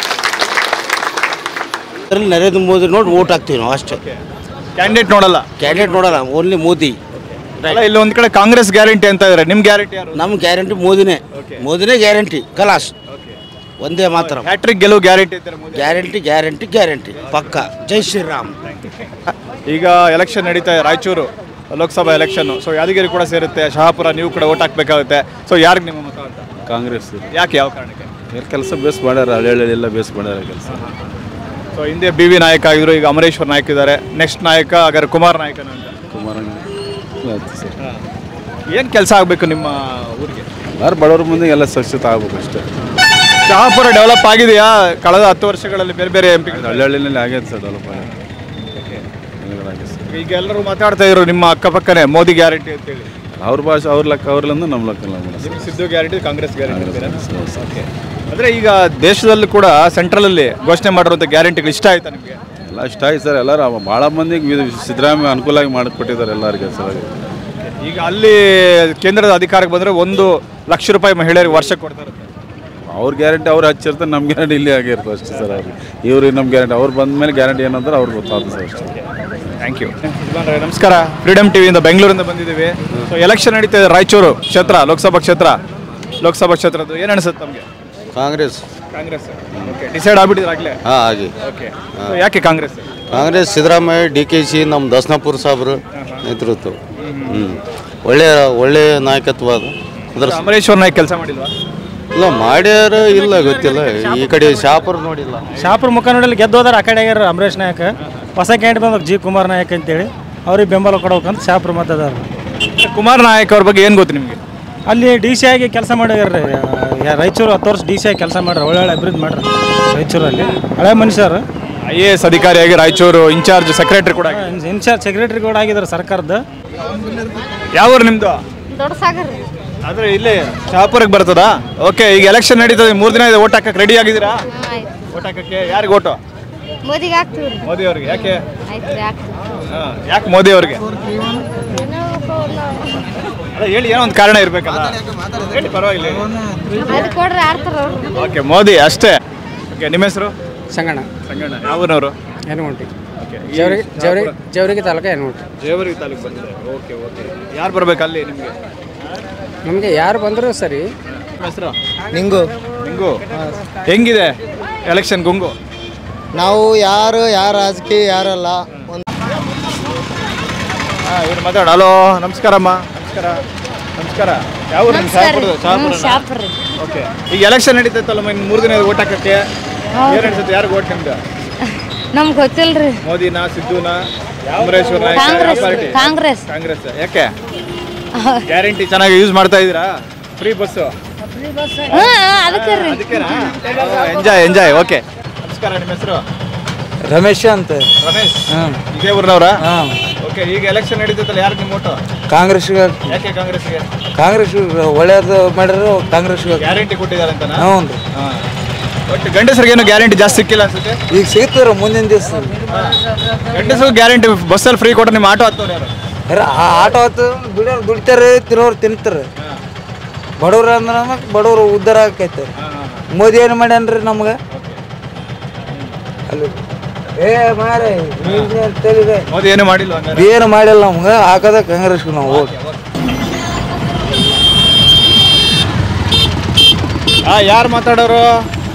ಅದ್ರಲ್ಲಿ ನರೇಂದ್ರ ಮೋದಿ ನೋಡಿ ಓಟ್ ಹಾಕ್ತೀವಿ ನಾವು ಅಷ್ಟೇ ಕ್ಯಾಂಡಿಡೇಟ್ ನೋಡಲ್ಲ ಕ್ಯಾಂಡಿಡೇಟ್ ನೋಡಲ್ಲ ಓನ್ಲಿ ಮೋದಿ ಅಲ್ಲ ಇಲ್ಲಿ ಒಂದ್ ಕಡೆ ಕಾಂಗ್ರೆಸ್ ಗ್ಯಾರಂಟಿ ಅಂತ ಇದಾರೆ ನಿಮ್ ಗ್ಯಾರಂಟಿ ಯಾರು ನಮ್ಮ ಗ್ಯಾರಂಟಿ ಮೋದಿನೇ ಮೋದಿನೇ ಗ್ಯಾರಂಟಿ ಕಲಾಸ್ ಒಂದೇ ಮಾತ್ರ ಹ್ಯಾಟ್ರಿಕ್ ಗೆಲುವು ಗ್ಯಾರಂಟಿ ಇದ್ದಾರೆ ಮೋದಿ ಗ್ಯಾರಂಟಿ ಗ್ಯಾರಂಟಿ ಗ್ಯಾರಂಟಿ ಪಕ್ಕ ಜೈ ಶ್ರೀರಾಮ್ ಈಗ ಎಲೆಕ್ಷನ್ ನಡೀತಾ ಇದೆ ರಾಯಚೂರು ಲೋಕಸಭಾ ಎಲೆಕ್ಷನ್ ಸೊ ಯಾದಗಿರಿ ಕೂಡ ಸೇರುತ್ತೆ ಶಹಾಪುರ ನೀವು ಕೂಡ ಓಟ್ ಹಾಕ್ಬೇಕಾಗುತ್ತೆ ಸೊ ಯಾರಿಗೆ ನಿಮ್ಮ ಮತ ಅಂತ ಕಾಂಗ್ರೆಸ್ ಯಾಕೆ ಯಾವ ಕಾರಣಕ್ಕೆ ಕೆಲಸ ಬೇಸ್ ಮಾಡ್ಯಾರ ಹಳ್ಳಿ ಎಲ್ಲ ಬೇಸ್ ಮಾಡ್ಯಾರ ಕೆಲಸ ಸೊ ಹಿಂದೆ ಬಿ ವಿ ನಾಯಕ ಆಗಿದ್ರು ಈಗ ಅಮರೇಶ್ವರ್ ನಾಯಕ್ ಇದ್ದಾರೆ ನೆಕ್ಸ್ಟ್ ನಾಯಕ ಹಾಗಾದ್ರೆ ಕುಮಾರ್ ನಾಯಕನ ಅಂತ ಕುಮಾರ ಆಯ್ತು ಸರ್ ಏನು ಕೆಲಸ ಆಗಬೇಕು ನಿಮ್ಮ ಊರಿಗೆ ಯಾರು ಬಡವ್ರ ಮುಂದೆ ಎಲ್ಲ ಸ್ವಚ್ಛತೆ ಆಗ್ಬೇಕು ಅಷ್ಟೇ ಶಹಾಪುರ ಡೆವಲಪ್ ಆಗಿದೆಯಾ ಕಳೆದ ಹತ್ತು ವರ್ಷಗಳಲ್ಲಿ ಬೇರೆ ಬೇರೆ ಎಂ ಹಳ್ಳಿ ಹಳ್ಳಿನಲ್ಲಿ ಆಗೈತೆ ಸರ್ ಡೆವಲಪ್ ಆಗಿದೆ ಸರ್ ಈಗ ಎಲ್ಲರೂ ಮಾತಾಡ್ತಾ ಇದ್ರು ನಿಮ್ಮ ಅಕ್ಕಪಕ್ಕನೇ ಮೋದಿ ಗ್ಯಾರಂಟಿ ಅಂತೇಳಿ ಅವ್ರ ಭಾಷೆ ಅವ್ರ ಲೆಕ್ಕ ಅವ್ರಲ್ಲಿಂದ ನಮ್ಮ ಲೆಕ್ಕ ನಮ್ಮ ನಿಮ್ಗೆ Siddu guarantee Congress guarantee okay ಅಂದರೆ ಈಗ ದೇಶದಲ್ಲೂ ಕೂಡ ಸೆಂಟ್ರಲಲ್ಲಿ ಘೋಷಣೆ ಮಾಡಿರುವಂಥ ಗ್ಯಾರಂಟಿಗಳು ಇಷ್ಟ ಆಯ್ತಾ ನಿಮಗೆ ಎಲ್ಲ ಇಷ್ಟ ಆಯ್ತು ಸರ್ ಎಲ್ಲರೂ ಭಾಳ ಮಂದಿಗೆ ವಿ- ಸಿದ್ದರಾಮಯ್ಯ ಅನುಕೂಲ ಆಗಿ ಮಾಡಿಕೊಟ್ಟಿದ್ದಾರೆ ಎಲ್ಲರಿಗೆ ಸರ್ ಈಗ ಅಲ್ಲಿ ಕೇಂದ್ರದ ಅಧಿಕಾರಕ್ಕೆ ಬಂದರೆ ಒಂದು ಲಕ್ಷ ರೂಪಾಯಿ ಮಹಿಳೆಯರಿಗೆ ವರ್ಷಕ್ಕೆ ಕೊಡ್ತಾ ಇರುತ್ತೆ ಅವ್ರ ಗ್ಯಾರಂಟಿ ಅವ್ರು ಹಚ್ಚಿರ್ತಾರೆ ನಮ್ಮ ಗ್ಯಾರಂಟಿ ಇಲ್ಲಿ ಆಗಿರ್ತದೆ ಅಷ್ಟೇ ಸರ್ ಅವ್ರಿಗೆ ಇವ್ರಿಗೆ ನಮ್ಮ ಗ್ಯಾರಂಟಿ ಅವ್ರು ಬಂದ ಮೇಲೆ ಗ್ಯಾರಂಟಿ ಏನಂದ್ರೆ ಅವ್ರಿಗೆ ಗೊತ್ತಾಗ್ತದೆ ಸರ್ ಅಷ್ಟೇ ಥ್ಯಾಂಕ್ ಯು ನಮಸ್ಕಾರ ಫ್ರೀಡಮ್ ಟಿವಿಯಿಂದ ಬೆಂಗಳೂರಿಂದ ಬಂದಿದ್ದೀವಿ ಸೊ ಎಲೆಕ್ಷನ್ ನಡೀತಾ ಇದೆ ರಾಯಚೂರು ಕ್ಷೇತ್ರ ಲೋಕಸಭಾ ಕ್ಷೇತ್ರ ಲೋಕಸಭಾ ಕ್ಷೇತ್ರದ್ದು ಏನು ಅನಿಸುತ್ತೆ ತಮಗೆ ಕಾಂಗ್ರೆಸ್ ಕಾಂಗ್ರೆಸ್ ಓಕೆ ಡಿಸೈಡ್ ಆಗ್ಬಿಟ್ಟಿದ್ರೆ ಆಗಲೇ ಹಾಂ ಹಾಗೆ ಓಕೆ ಯಾಕೆ Congress Congress Siddaramaiah D K C ನಮ್ಮ ದಸ್ನಾಪುರ ಸಾಬ್ರು ನೇತೃತ್ವ ಹ್ಞೂ ಒಳ್ಳೆಯ ಒಳ್ಳೆಯ ನಾಯಕತ್ವ ಅದು ಅದ್ರ ಸ- ಅಮರೇಶ್ವರ್ ನಾಯಕ್ ಕೆಲಸ ಮಾಡಿಲ್ವಾ ಇಲ್ಲ ಮಾಡ್ಯಾರ ಇಲ್ಲ ಗೊತ್ತಿಲ್ಲ ಈ ಕಡೆ ಶಾಪುರ್ ನೋಡಿಲ್ಲ ಶಾಪುರ ಮುಖ ನೋಡಲಿ ಗೆದ್ದೋದಾರ ಆ ಕಡೆ ಆಗ್ಯಾರ ಅಮರೇಶ್ ನಾಯಕ ಹೊಸ ಕ್ಯಾಂಡಿಡೇಟ್ ಬಂದಾಗ ಜಿ ಕುಮಾರ್ ನಾಯಕ್ ಅಂತೇಳಿ ಅವ್ರಿಗೆ ಬೆಂಬಲ ಕೊಡ್ಬೇಕಂತ ಶಾಪುರ ಮತದಾರ ಕುಮಾರ್ ನಾಯಕ್ ಅವ್ರ ಬಗ್ಗೆ ಏನು ಗೊತ್ತು ನಿಮಗೆ ಅಲ್ಲಿ ಡಿ ಸಿ ಆಗಿ ಕೆಲಸ ಮಾಡ್ಯಾರ ರಾಯಚೂರು ಹತ್ತು ವರ್ಷ ಡಿ ಸಿ ಆಗಿ ಕೆಲಸ ಮಾಡ್ರಿ ಒಳ್ಳೆ ಒಳ್ಳೆ ಅಭಿವೃದ್ಧಿ ಮಾಡ್ರಿ ರಾಯಚೂರಲ್ಲಿ ಹಳೆ ಮನುಷ್ಯರು ಐ ಎ ಎಸ್ ಅಧಿಕಾರಿಯಾಗಿ ರಾಯಚೂರು ಇನ್ಚಾರ್ಜ್ ಸೆಕ್ರೆಟರಿ ಕೂಡ ಆಗಿದ್ದಾರೆ. ಇನ್ಚಾರ್ಜ್ ಸೆಕ್ರೆಟರಿ ಕೂಡ ಆಗಿದ್ದಾರೆ ಸರ್ಕಾರದ ಯಾವ ಊರು ನಿಮ್ಮದು ದೊಡ್ಡ ಸಾಗರ್ ಆದ್ರೆ ಇಲ್ಲಿ ಶಹಾಪುರಕ್ಕೆ ಬರ್ತದಾ ಓಕೆ ಈಗ ಎಲೆಕ್ಷನ್ ನಡೀತದೆ ಮೂರು ದಿನ ಇದೆ ಓಟ್ ಹಾಕಕ್ಕೆ ರೆಡಿ ಆಗಿದ್ದೀರಾ ಓಟ್ ಹಾಕಕ್ಕೆ ಯಾರಿಗೆ ಓಟು ಮೋದಿಗೆ ಹಾಕ್ತೀವಿ ರೀ ಮೋದಿ ಅವ್ರಿಗೆ ಯಾಕೆ ಆಯ್ತು ರೀ ಹಾಕ್ತೀವಿ ಹಾ, ಯಾಕೆ ಮೋದಿ ಅವ್ರಿಗೆ ಅಲ್ಲ ಹೇಳಿ ಏನೋ ಒಂದು ಕಾರಣ ಇರ್ಬೇಕಲ್ಲ ಹೇಳಿ ಪರವಾಗಿಲ್ಲ ಅದು ಕೊಡ್ರಿ ಆಡ್ತಾರ ಅವ್ರು ಓಕೆ ಮೋದಿ ಅಷ್ಟೇ ಓಕೆ ನಿಮ್ಮ ಹೆಸರು ಸಂಗಣ ಸಂಗಣ್ಣ ಯಾವ ಊರವರು ಹೆಣ್ಗುಂಟಿ ಓಕೆ ಜವರಿಗೆ ಜವರಿಗೆ ಜವರಿಗೆ ತಾಲೂಕು ಹೆಣ್ಗುಂಟಿ ಜೇವರ್ಗಿ ತಾಲೂಕು ಬಂದಿದೆ ಓಕೆ ಓಕೆ ಯಾರು ಬರ್ಬೇಕು ಅಲ್ಲಿ ನಿಮಗೆ ನಮಗೆ ಯಾರು ಬಂದರೂ ಸರಿ ನಿಮ್ಮ ಹೆಸರು ನಿಂಗು ನಿಂಗು ಹೆಂಗಿದೆ ಎಲೆಕ್ಷನ್ ಗುಂಗು ನಾವು ಯಾರು ಯಾರು ರಾಜಕೀಯ ಯಾರಲ್ಲ ಒಂದು ಹಾಂ ಇವ್ರು ಮಾತಾಡ ಹಲೋ ನಮಸ್ಕಾರಮ್ಮ ನಮಸ್ಕಾರ ನಮಸ್ಕಾರ ಯಾವ ಊರು ನಿಮ್ದು? ಶಹಾಪುರದ? ಶಹಾಪುರನಾ? ಶಾಪುರ ರೀ ಓಕೆ ಈಗ ಎಲೆಕ್ಷನ್ ನಡೀತೈತಲ್ಲಮ್ಮ ಇನ್ನು ಮೂರು ದಿನ ಓಟ್ ಹಾಕಕ್ಕೆ ಏನು ಅನ್ಸುತ್ತೆ ಯಾರಿಗೆ ಓಟ್ ನಿಮ್ಗೆ ನಮ್ಗೆ ಗೊತ್ತಿಲ್ರಿ ಮೋದಿನಾ ಸಿದ್ದುನಾ ಅಮರೇಶ್ವರ ನಾಯಕ ಯಾವ ಕಾಂಗ್ರೆಸ್ ಪಾರ್ಟಿ ಕಾಂಗ್ರೆಸ್ ಕಾಂಗ್ರೆಸ್ ಯಾಕೆ ಗ್ಯಾರಂಟಿ ಚೆನ್ನಾಗಿ ಯೂಸ್ ಮಾಡ್ತಾ ಇದ್ದೀರಾ ಫ್ರೀ ಬಸ್ಸು ಹಾ ಅದಕ್ಕೆ ರೀ ಅದಕ್ಕೆನಾ ಎಂಜಾಯ್ ಎಂಜಾಯ್ ಓಕೆ ನಮಸ್ಕಾರ ನಿಮ್ಮ ಹೆಸರು ರಮೇಶ್ ಅಂತ ರಮೇಶ್ ಇದೇ ಊರಿನವ್ರ ಓಕೆ ಈಗ ಎಲೆಕ್ಷನ್ ನಡೀತೈತಲ್ಲ ಯಾರು ನಿಮ್ಮ ಓಟು ಕಾಂಗ್ರೆಸ್ಗೆ ಯಾಕೆ ಕಾಂಗ್ರೆಸ್ಗೆ ಕಾಂಗ್ರೆಸ್ ಒಳ್ಳೇದು ಮಾಡಿದ್ರು ಕಾಂಗ್ರೆಸ್ಗೆ ಗ್ಯಾರಂಟಿ ಕೊಟ್ಟಿದ್ದಾರೆ ಅಂತನಾ ಹ್ಞೂ ರೀ ಹಾಂ ಒಟ್ಟು ಗಂಡಸರಿಗೆ ಏನು ಗ್ಯಾರಂಟಿ ಜಾಸ್ತಿ ಸಿಕ್ಕಿಲ್ಲ ಅನ್ಸುತ್ತೆ ಈಗ ಸಿಗ್ತಾರ ಮುಂದಿನ ದಿವಸ ಗಂಡಸರು ಗ್ಯಾರಂಟಿ ಬಸ್ಸಲ್ಲಿ ಫ್ರೀ ಕೊಟ್ಟರೆ ನಿಮ್ಮ ಆಟೋ ಹತ್ತವ್ರು ಯಾರು ಆಟೋ ಹೊತ್ತು ದುಡಿಯೋರು ದುಡಿತಾರೆ ತಿನ್ನೋರು ತಿಂತಾರೆ ಬಡವ್ರು ಅಂದ್ರೆ ನಮಗೆ ಬಡವ್ರು ಉದ್ಧಾರ ಆಕೈತೆ ಮೋದಿ ಏನು ಮಾಡ್ಯಾನ್ರಿ ನಮ್ಗೆ ಅಲ್ಲಿ ಏ ಮಾರೇ ಮೋದಿ ಏನು ಮಾಡಿಲ್ಲ ಹಂಗಾರೆ? ಏನು ಮಾಡಿಲ್ಲ ನಮ್ಗೆ ಹಾಕೋದ ಕಾಂಗ್ರೆಸ್ಗೆ ನಾವು ಓಟ್ ಆ ಯಾರು ಮಾತಾಡೋರು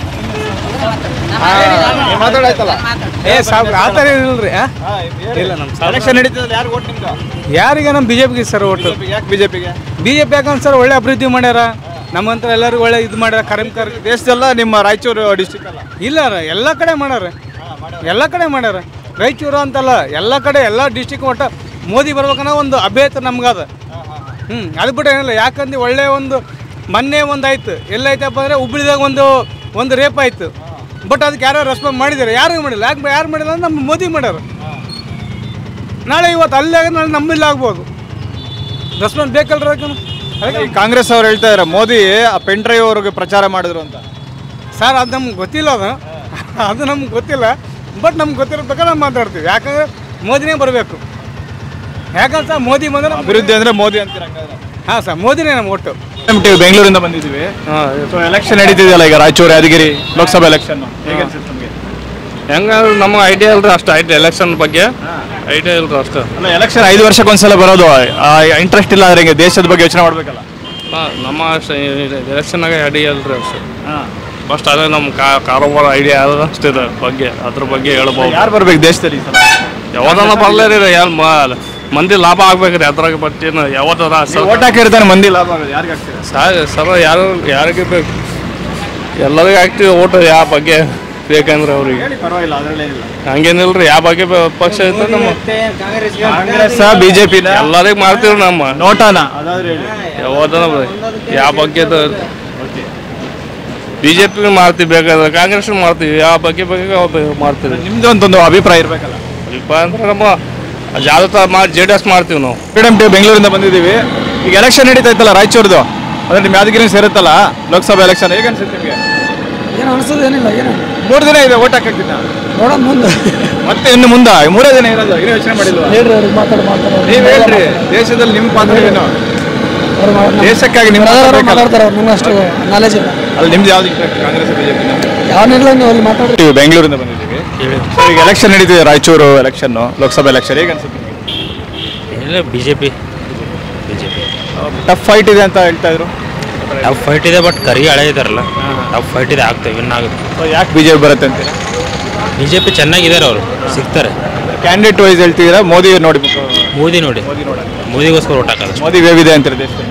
ಮಾತಾಡಾಯ್ತಲ್ಲ ಏ ಸಾಬ್ ಆ ಥರ ಇಲ್ರಿ ಇಲ್ಲ ನಮ್ಮ ಎಲೆಕ್ಷನ್ ನಡೀತದಲ್ಲ ಯಾರು ಓಟ್ ನಿಮ್ಗೆ ಯಾರಿಗೆ ನಮ್ಮ ಬಿ ಜೆ ಪಿಗೆ ಸರ್ ಒಟ್ಟು ಯಾಕೆ ಬಿಜೆಪಿಗೆ ಬಿ ಜೆ ಪಿ ಯಾಕಂದ್ರೆ ಸರ್ ಒಳ್ಳೆ ಅಭಿವೃದ್ಧಿ ಮಾಡ್ಯಾರ ನಮ್ಮಂತ ಎಲ್ಲರಿಗೂ ಒಳ್ಳೆ ಇದು ಮಾಡ್ಯಾರ ಕಾರ್ಮಿಕರ್ ದೇಶದೆಲ್ಲ ನಿಮ್ಮ ರಾಯಚೂರು ಡಿಸ್ಟಿಕ್ ಅಲ್ಲ ಇಲ್ಲ ರೀ ಎಲ್ಲ ಕಡೆ ಮಾಡ್ಯಾರ ಎಲ್ಲ ಕಡೆ ಮಾಡ್ಯಾರ ರಾಯಚೂರು ಅಂತಲ್ಲ ಎಲ್ಲ ಕಡೆ ಎಲ್ಲ ಡಿಸ್ಟಿಕ್ ಒಟ್ಟು ಮೋದಿ ಬರ್ಬೇಕನ್ನೋ ಒಂದು ಅಭ್ಯರ್ಥಿ ನಮ್ಗದ ಹ್ಞೂ ಅದು ಬಿಟ್ಟು ಏನಿಲ್ಲ ಯಾಕಂದ್ರೆ ಒಳ್ಳೆ ಒಂದು ಮೊನ್ನೆ ಒಂದು ಆಯ್ತು ಎಲ್ಲೈತಪ್ಪ ಅಂದರೆ ಹುಬ್ಳಿದಾಗ ಒಂದು ಒಂದು ರೇಪ್ ಆಯ್ತು ಬಟ್ ಅದಕ್ಕೆ ಯಾರು ರೆಸ್ಪಾನ್ಸ್ ಮಾಡಿದ್ದಾರೆ ಯಾರು ಮಾಡಿಲ್ಲ ಯಾಕೆ ಯಾರು ಮಾಡಿಲ್ಲ ಅಂದ್ರೆ ನಮ್ಮ ಮೋದಿ ಮಾಡ್ಯಾರ ನಾಳೆ ಇವತ್ತು ಅಲ್ಲೇ ಆಗ ನಾಳೆ ನಮ್ಮಲ್ಲಿ ಆಗ್ಬೋದು ರೆಸ್ಪಾನ್ಸ್ ಬೇಕಲ್ರಿ ಅದಕ್ಕೆ ಅದಕ್ಕೆ ಈ ಕಾಂಗ್ರೆಸ್ ಅವ್ರು ಹೇಳ್ತಾ ಇದ್ದಾರೆ ಮೋದಿ ಆ ಪೆನ್ ಡ್ರೈವ್ ಅವ್ರಿಗೆ ಪ್ರಚಾರ ಮಾಡಿದ್ರು ಅಂತ ಸರ್ ಅದು ನಮ್ಗೆ ಗೊತ್ತಿಲ್ಲ ಅದು ಅದು ನಮ್ಗೆ ಗೊತ್ತಿಲ್ಲ ಬಟ್ ನಮ್ಗೆ ಗೊತ್ತಿರ್ಬೇಕಾದ್ರೆ ನಾವು ಮಾತಾಡ್ತೀವಿ ಯಾಕಂದ್ರೆ ಮೋದಿನೇ ಬರಬೇಕು ಯಾಕಂದ್ರೆ ಸರ್ ಮೋದಿ ಬಂದ್ರೆ ಅಭಿವೃದ್ಧಿ ಅಂದ್ರೆ ಮೋದಿ ಅಂತೀರ ಹಾಂ ಸರ್ ಮೋದಿನೇ ನಮ್ಮ ಒಟ್ಟು ಟಿವಿ ಬೆಂಗಳೂರಿಂದ ಬಂದಿದ್ದೀವಿ ಸೊ ಎಲೆಕ್ಷನ್ ನಡೀತಿದೆಯಲ್ಲ ಈಗ ರಾಯಚೂರು ಯಾದಗಿರಿ ಲೋಕಸಭಾ ಎಲೆಕ್ಷನ್ ಹೇಗೆ ಅನ್ಸುತ್ತೆ ನಿಮಗೆ ಹೆಂಗ ನಮಗೆ ಐಡಿಯಾ ಇಲ್ರಿ ಅಷ್ಟು ಐಡಿಯಾ ಎಲೆಕ್ಷನ್ ಬಗ್ಗೆ ಐಡಿಯಾ ಇಲ್ರಿ ಅಷ್ಟು ಅಲ್ಲ ಎಲೆಕ್ಷನ್ ಐದು ವರ್ಷಕ್ಕೆ ಒಂದ್ಸಲ ಬರೋದು ಇಂಟ್ರೆಸ್ಟ್ ಇಲ್ಲ ಅಂದ್ರೆ ಹಿಂಗೆ ದೇಶದ ಬಗ್ಗೆ ಯೋಚನೆ ಮಾಡ್ಬೇಕಲ್ಲ ಹಾ, ನಮ್ಮ ಎಲೆಕ್ಷನ್ನಾಗ ಐಡಿಯಾ ಇಲ್ರಿ ಅಷ್ಟು ಫಸ್ಟ್ ಅದೇ ನಮ್ಮ ಕಾ- ಕಾರೋಬಾರ ಐಡಿಯಾ ಅದ ಅಷ್ಟಿದೆ ಬಗ್ಗೆ ಅದ್ರ ಬಗ್ಗೆ ಹೇಳ್ಬೋದು ಯಾರು ಬರ್ಬೇಕು ದೇಶದಲ್ಲಿ ಈ ಸಲ ಯಾವ್ದನ್ನ ಬರಲೇ ರೀ ಯಾರು ಮಂದಿ ಲಾಭ ಆಗ್ಬೇಕ್ರಿ ಅದ್ರಾಗ ಬಟ್ಟೇನು ಯಾವ್ದಾರ ಓಟ್ ಹಾಕಿರ್ತಾನೆ ಮಂದಿ ಲಾಭ ಆಗೋದು ಯಾರಿಗೆ ಹಾಕ್ತೀರಾ ಸರ್ ಸರ್ ಯಾರು ಯಾರಿಗೆ ಬೇಕು ಎಲ್ಲರಿಗೂ ಹಾಕ್ತೀವಿ ಓಟು ಯಾವ ಬಗ್ಗೆ ಬೇಕಂದ್ರೆ ಅವ್ರಿಗೆ ಹೇಳಿ ಪರವಾಗಿಲ್ಲ ಅದರಲ್ಲೇನಿಲ್ಲ ಹಂಗೇನಿಲ್ರಿ ಯಾವ ಬಗ್ಗೆ ಬ- ಪಕ್ಷ ಐತೆ ನಮ್ಮ ಕಾಂಗ್ರೆಸ್ ಬಿಜೆಪಿನ ಎಲ್ಲರಿಗೂ ಮಾಡ್ತೀವಿ ನಮ್ಮ ನೋಟಾನ ಅದಾದ್ರೆ ಹೇಳಿ ಯಾವ್ದನ ಯಾವ ಬಗ್ಗೆ ಬಿ ಜೆ ಪಿ ಮಾಡ್ತೀವಿ ಬೇಕಾದ್ರೆ ಕಾಂಗ್ರೆಸ್ ಮಾಡ್ತೀವಿ ಯಾವ ಬಗ್ಗೆ ಬಗ್ಗೆ ಅವ್ ಬೆ- ಮಾಡ್ತೀವಿ ನಿಮ್ದು ಒಂದೊಂದು ಅಭಿಪ್ರಾಯ ಇರ್ಬೇಕಲ್ಲ ಸ್ವಲ್ಪ ಅಂದ್ರೆ ನಮ್ಮ ಜಾಲತ ಮಾಡಿ ಜೆ ಡಿ ಎಸ್ ಮಾಡ್ತೀವಿ ನಾವು ಫ್ರೀಡಮ್ ಟಿವಿ ಬೆಂಗಳೂರಿಂದ ಬಂದಿದ್ದೀವಿ ಈಗ ಎಲೆಕ್ಷನ್ ನಡೀತಾ ಇತ್ತಲ್ಲ ರಾಯಚೂರ್ದು ಅಂದ್ರೆ ನಿಮ್ಮ ಯಾದಗಿರಿ ಸೇರುತ್ತಲ್ಲ ಲೋಕಸಭಾ ಎಲೆಕ್ಷನ್ ಹೇಗೆ ಅನ್ಸುತ್ತೆ ನಿಮಗೆ ಏನು ಅನ್ಸೋದೇನಿಲ್ಲ ಏನು ಮೂರು ದಿನ ಇದೆ ಓಟ್ ಹಾಕಕ್ಕಿನ್ನ ನೋಡೋಣ ಮುಂದೆ ಮತ್ತೆ ಇನ್ನು ಮುಂದೆ ಮೂರೇ ದಿನ ಇರೋದು ಏನು ಯೋಚನೆ ಮಾಡಿಲ್ವಾ ಹೇಳ್ರಿ ಅವ್ರಿಗೆ ಮಾತಾಡಿ ಮಾತಾಡೋದು ನೀವ್ ಹೇಳ್ರಿ ದೇಶದಲ್ಲಿ ನಿಮ್ಮ ಪಾತ್ರ ಏನು ದೇಶಕ್ಕಾಗಿ ನಿಮ್ಮ ಪಾತ್ರ ಬೇಕಲ್ಲ? ಮಾತಾಡ್ತಾರೆ ಅವ್ರು ನಂಗೆ ಅಷ್ಟು ನಾಲೆಜ್ ಇಲ್ಲ ಅಲ್ಲಿ ನಿಮ್ದು ಯಾವ್ದು ಇಷ್ಟ ಕಾಂಗ್ರೆಸ್ ಬಿಜೆಪಿ ಯಾವನ್ನಿಲ್ಲ ನೀವು ಅಲ್ಲಿ ಮಾತಾಡ್ರಿ ಟಿವಿ ಬೆಂಗಳೂರಿಂದ ಬಂದಿದ್ದೀವಿ ಸೊ ಈಗ ಎಲೆಕ್ಷನ್ ನಡೀತಿದೆ ರಾಯಚೂರು ಎಲೆಕ್ಷನ್ ಲೋಕಸಭಾ ಎಲೆಕ್ಷನ್ ಹೇಗೆ ಅನ್ಸುತ್ತೆ ಇಲ್ಲ B J P B J P tough fight ಇದೆ ಅಂತ ಹೇಳ್ತಾ ಇದ್ರು ಟಫ್ ಫೈಟ್ ಇದೆ ಬಟ್ ಕರಿ ಹಳೆ ಇದಾರಲ್ಲ ಟಫ್ ಫೈಟ್ ಇದೆ ಆಗ್ತವೆ ವಿನ್ ಆಗುತ್ತೆ ಸೊ ಯಾಕೆ ಬಿಜೆಪಿ ಬರುತ್ತೆ ಅಂತೀರಾ ಬಿ ಜೆ ಪಿ ಚೆನ್ನಾಗಿದ್ದಾರೆ ಅವರು ಸಿಗ್ತಾರೆ ಕ್ಯಾಂಡಿಡೇಟ್ ವೈಸ್ ಹೇಳ್ತಿದ್ದೀರಾ ಮೋದಿ ನೋಡ್ಬೇಕು ಮೋದಿ ನೋಡಿ ಮೋದಿಗೋಸ್ಕರ ಓಟ್ ಹಾಕೋದು ಮೋದಿ ವೇವ್ ಇದೆ ಅಂತಾರೆ ದೇಶದಲ್ಲಿ